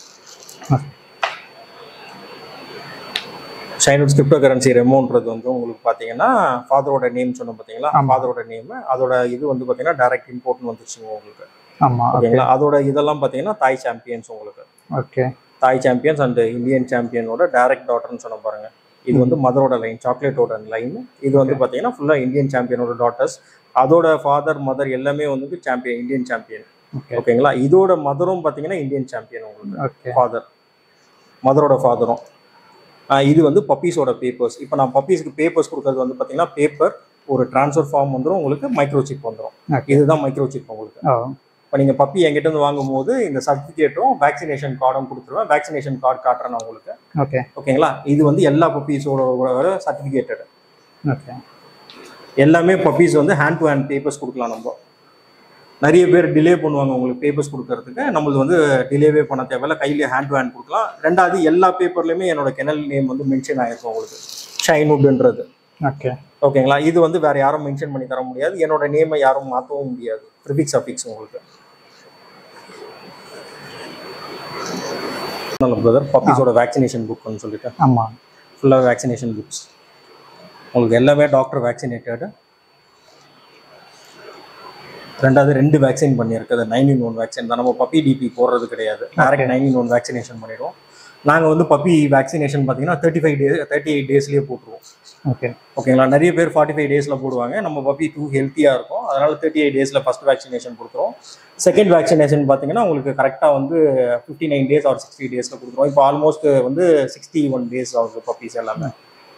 ஷைனோட்ஸ் கிரிப்டோ கரன்சி ரெமோன்றது வந்து உங்களுக்கு பார்த்தீங்கன்னா ஃபாதரோட நேம் சொன்னோம் பார்த்தீங்களா ஆமா. ஃபாதரோட நேம் அதோட இது வந்து பார்த்தீங்கன்னா டைரக்ட் இம்போர்ட்னு வந்துருச்சுங்க உங்களுக்கு ஆமா ஓகே ஓகேங்களா அதோட இதெல்லாம் பார்த்தீங்கன்னா தாய் சாம்பியன்ஸ் உங்களுக்கு okay Thai champions and Indian சாம்பியனோட டைரக்ட் டாட்டர்னு சொன்ன பாருங்க இது வந்து மதரோட லைன் சாக்லேட்டோட லைன் இது வந்து பார்த்தீங்கன்னா ஃபுல்லாக இந்தியன் சாம்பியனோட டாட்டர்ஸ் அதோட ஃபாதர் மதர் எல்லாமே வந்து சாம்பியன் இந்தியன் சாம்பியன் ஓகே ஓகேங்களா இதோட மதரும் பார்த்தீங்கன்னா இந்தியன் சாம்பியன் உங்களுக்கு ஓகே ஃபாதர் மதரோட ஃபாதரும் இது வந்து பப்பீஸோட பேப்பர்ஸ் இப்போ நான் பப்பீஸ்க்கு பேப்பர்ஸ் கொடுக்கறது வந்து பார்த்தீங்கன்னா பேப்பர் ஒரு ட்ரான்ஸ்ஃபர் ஃபார்ம் வந்துடும் உங்களுக்கு மைக்ரோ சிப் வந்துடும் Okay. இதுதான் மைக்ரோ சிப் உங்களுக்கு ஓ இப்போ நீங்கள் பப்பி என்கிட்ட இருந்து வாங்கும்போது இந்த சர்டிஃபிகேட்டும் வேக்சினேஷன் கார்டும் கொடுத்துருவேன் வேக்சினேஷன் கார்டு காட்டுறேன் நான் உங்களுக்கு ஓகே ஓகேங்களா இது வந்து எல்லா பப்பீஸோட சர்டிஃபிகேட்டட் ஓகே எல்லாமே பப்பீஸ் வந்து ஹேண்ட் டு ஹேண்ட் பேப்பர்ஸ் கொடுக்கலாம் நம்ம நிறைய பேர் டிலே பண்ணுவாங்க உங்களுக்கு பேப்பர்ஸ் கொடுக்கறதுக்கு நம்மளுக்கு வந்து டிலேவே பண்ண தேவையில்ல கையிலேயே ஹேண்ட் டு ஹேண்ட் கொடுக்கலாம் ரெண்டாவது எல்லா பேப்பர்லையுமே என்னோட கெனல் நேம் வந்து மென்ஷன் ஆயிருக்கும் உங்களுக்கு ஷைன்வுட்ன்றது ஓகே ஓகேங்களா இது வந்து வேற யாரும் மென்ஷன் பண்ணி தர முடியாது என்னோட நேமை யாரும் மாற்றவும் முடியாது ப்ரிஃபிக்ஸ் அஃபிக்ஸ் உங்களுக்கு பிரதர் பப்பீஸோட வேக்சினேஷன் புக்னு சொல்லிட்டு ஆமா ஃபுல்லாக வேக்சினேஷன் புக்ஸ் உங்களுக்கு எல்லாமே டாக்டர் வேக்சினேட்டடு ரெண்டாவது ரெண்டு வேக்சின் பண்ணியிருக்கு அது நைன் இன் ஒன் வேக்சின் தான் நம்ம பப்பி டிபி போடுறது கிடையாது direct nine in one vaccination பண்ணிடுவோம் நாங்கள் வந்து பப்பி வேக்சினேஷன் பார்த்தீங்கன்னா thirty five day thirty eight டேஸ்லேயே போட்டுருவோம் ஓகே ஓகேங்களா நிறைய பேர் ஃபார்ட்டி ஃபைவ் டேஸில் போடுவாங்க நம்ம பப்பி டூ ஹெல்த்தியாக இருக்கும் அதனால தேர்ட்டி எயிட் டேஸில் ஃபஸ்ட் வேக்சினேஷன் கொடுக்குறோம் செகண்ட் வேக்சினேஷன் பார்த்தீங்கன்னா உங்களுக்கு கரெக்டாக வந்து fifty nine days or sixty டேஸில் கொடுக்குறோம் இப்போ ஆல்மோஸ்ட் வந்து சிக்ஸ்டி ஒன் டேஸ் ஆகுது பப்பீஸ் எல்லாமே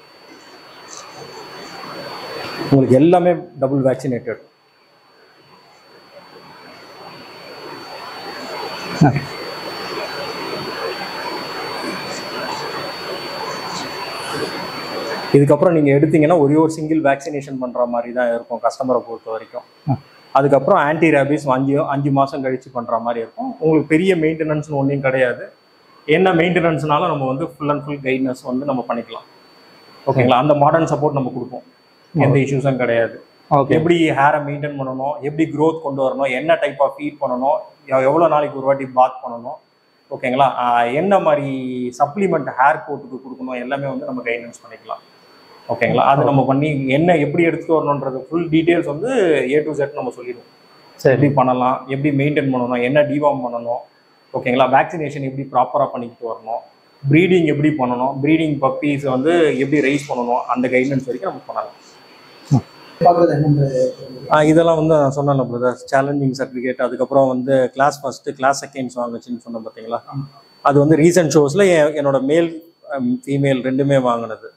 உங்களுக்கு எல்லாமே டபுள் வேக்சினேட்டட் இதுக்கப்புறம் நீங்கள் எடுத்தீங்கன்னா ஒரே ஒரு சிங்கிள் வேக்சினேஷன் பண்ணுற மாதிரி தான் இருக்கும் கஸ்டமரை பொறுத்த வரைக்கும் அதுக்கப்புறம் ஆன்டி ரேபிஸ் அஞ்சு அஞ்சு மாதம் கழிச்சு பண்ணுற மாதிரி இருக்கும் உங்களுக்கு பெரிய மெயின்டெனன்ஸ்னு ஒன்றும் கிடையாது என்ன மெயின்டெனன்ஸ்னாலும் நம்ம வந்து ஃபுல் அண்ட் ஃபுல் கைட்னஸ் வந்து நம்ம பண்ணிக்கலாம் ஓகேங்களா அந்த மாடர்ன் சப்போர்ட் நம்ம கொடுப்போம் எந்த இஷ்யூஸும் கிடையாது ஓகே எப்படி ஹேரை மெயின்டைன் பண்ணணும் எப்படி growth கொண்டு வரணும் என்ன டைப் ஆஃப் ஃபீட் பண்ணணும் எவ்- எவ்வளவு நாளைக்கு ஒரு வாட்டி பாத் பண்ணணும் ஓகேங்களா ஆஹ் என்ன மாதிரி சப்ளிமெண்ட் ஹேர் கோட்டுக்கு கொடுக்கணும் எல்லாமே வந்து நம்ம கைடன்ஸ் பண்ணிக்கலாம் ஓகேங்களா அது நம்ம பண்ணி என்ன எப்படி எடுத்துட்டு வரணுன்றது ஃபுல் டீடைல்ஸ் வந்து ஏ டு செட் நம்ம சொல்லிடுவோம் சரி எப்படி பண்ணலாம் எப்படி மெயின்டைன் பண்ணணும் என்ன டிவார்ம் பண்ணணும் ஓகேங்களா வேக்சினேஷன் எப்படி ப்ராப்பராக பண்ணிக்கிட்டு வரணும் ப்ரீடிங் எப்படி பண்ணணும் ப்ரீடிங் பப்பீஸ் வந்து எப்படி ரைஸ் பண்ணணும் அந்த கைடன்ஸ் வரைக்கும் நம்ம பண்ணலாம் பார்க்குறது என்னன்றது ஆ, இதெல்லாம் வந்து நான் சொன்னேன்ல பிரதர் சேலஞ்சிங் சர்டிஃபிகேட் அதுக்கப்புறம் வந்து கிளாஸ் ஃபர்ஸ்ட் கிளாஸ் செகண்ட்ஸ் வாங்குச்சுன்னு சொன்னேன் பார்த்தீங்களா அது வந்து ரீசன்ட் ஷோஸில் என்னோட மேல் ஃபீமேல் ரெண்டுமே வாங்கினது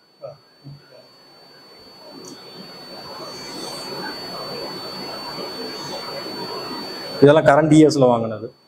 இதெல்லாம் கரண்ட் இயர்ஸில் வாங்கினது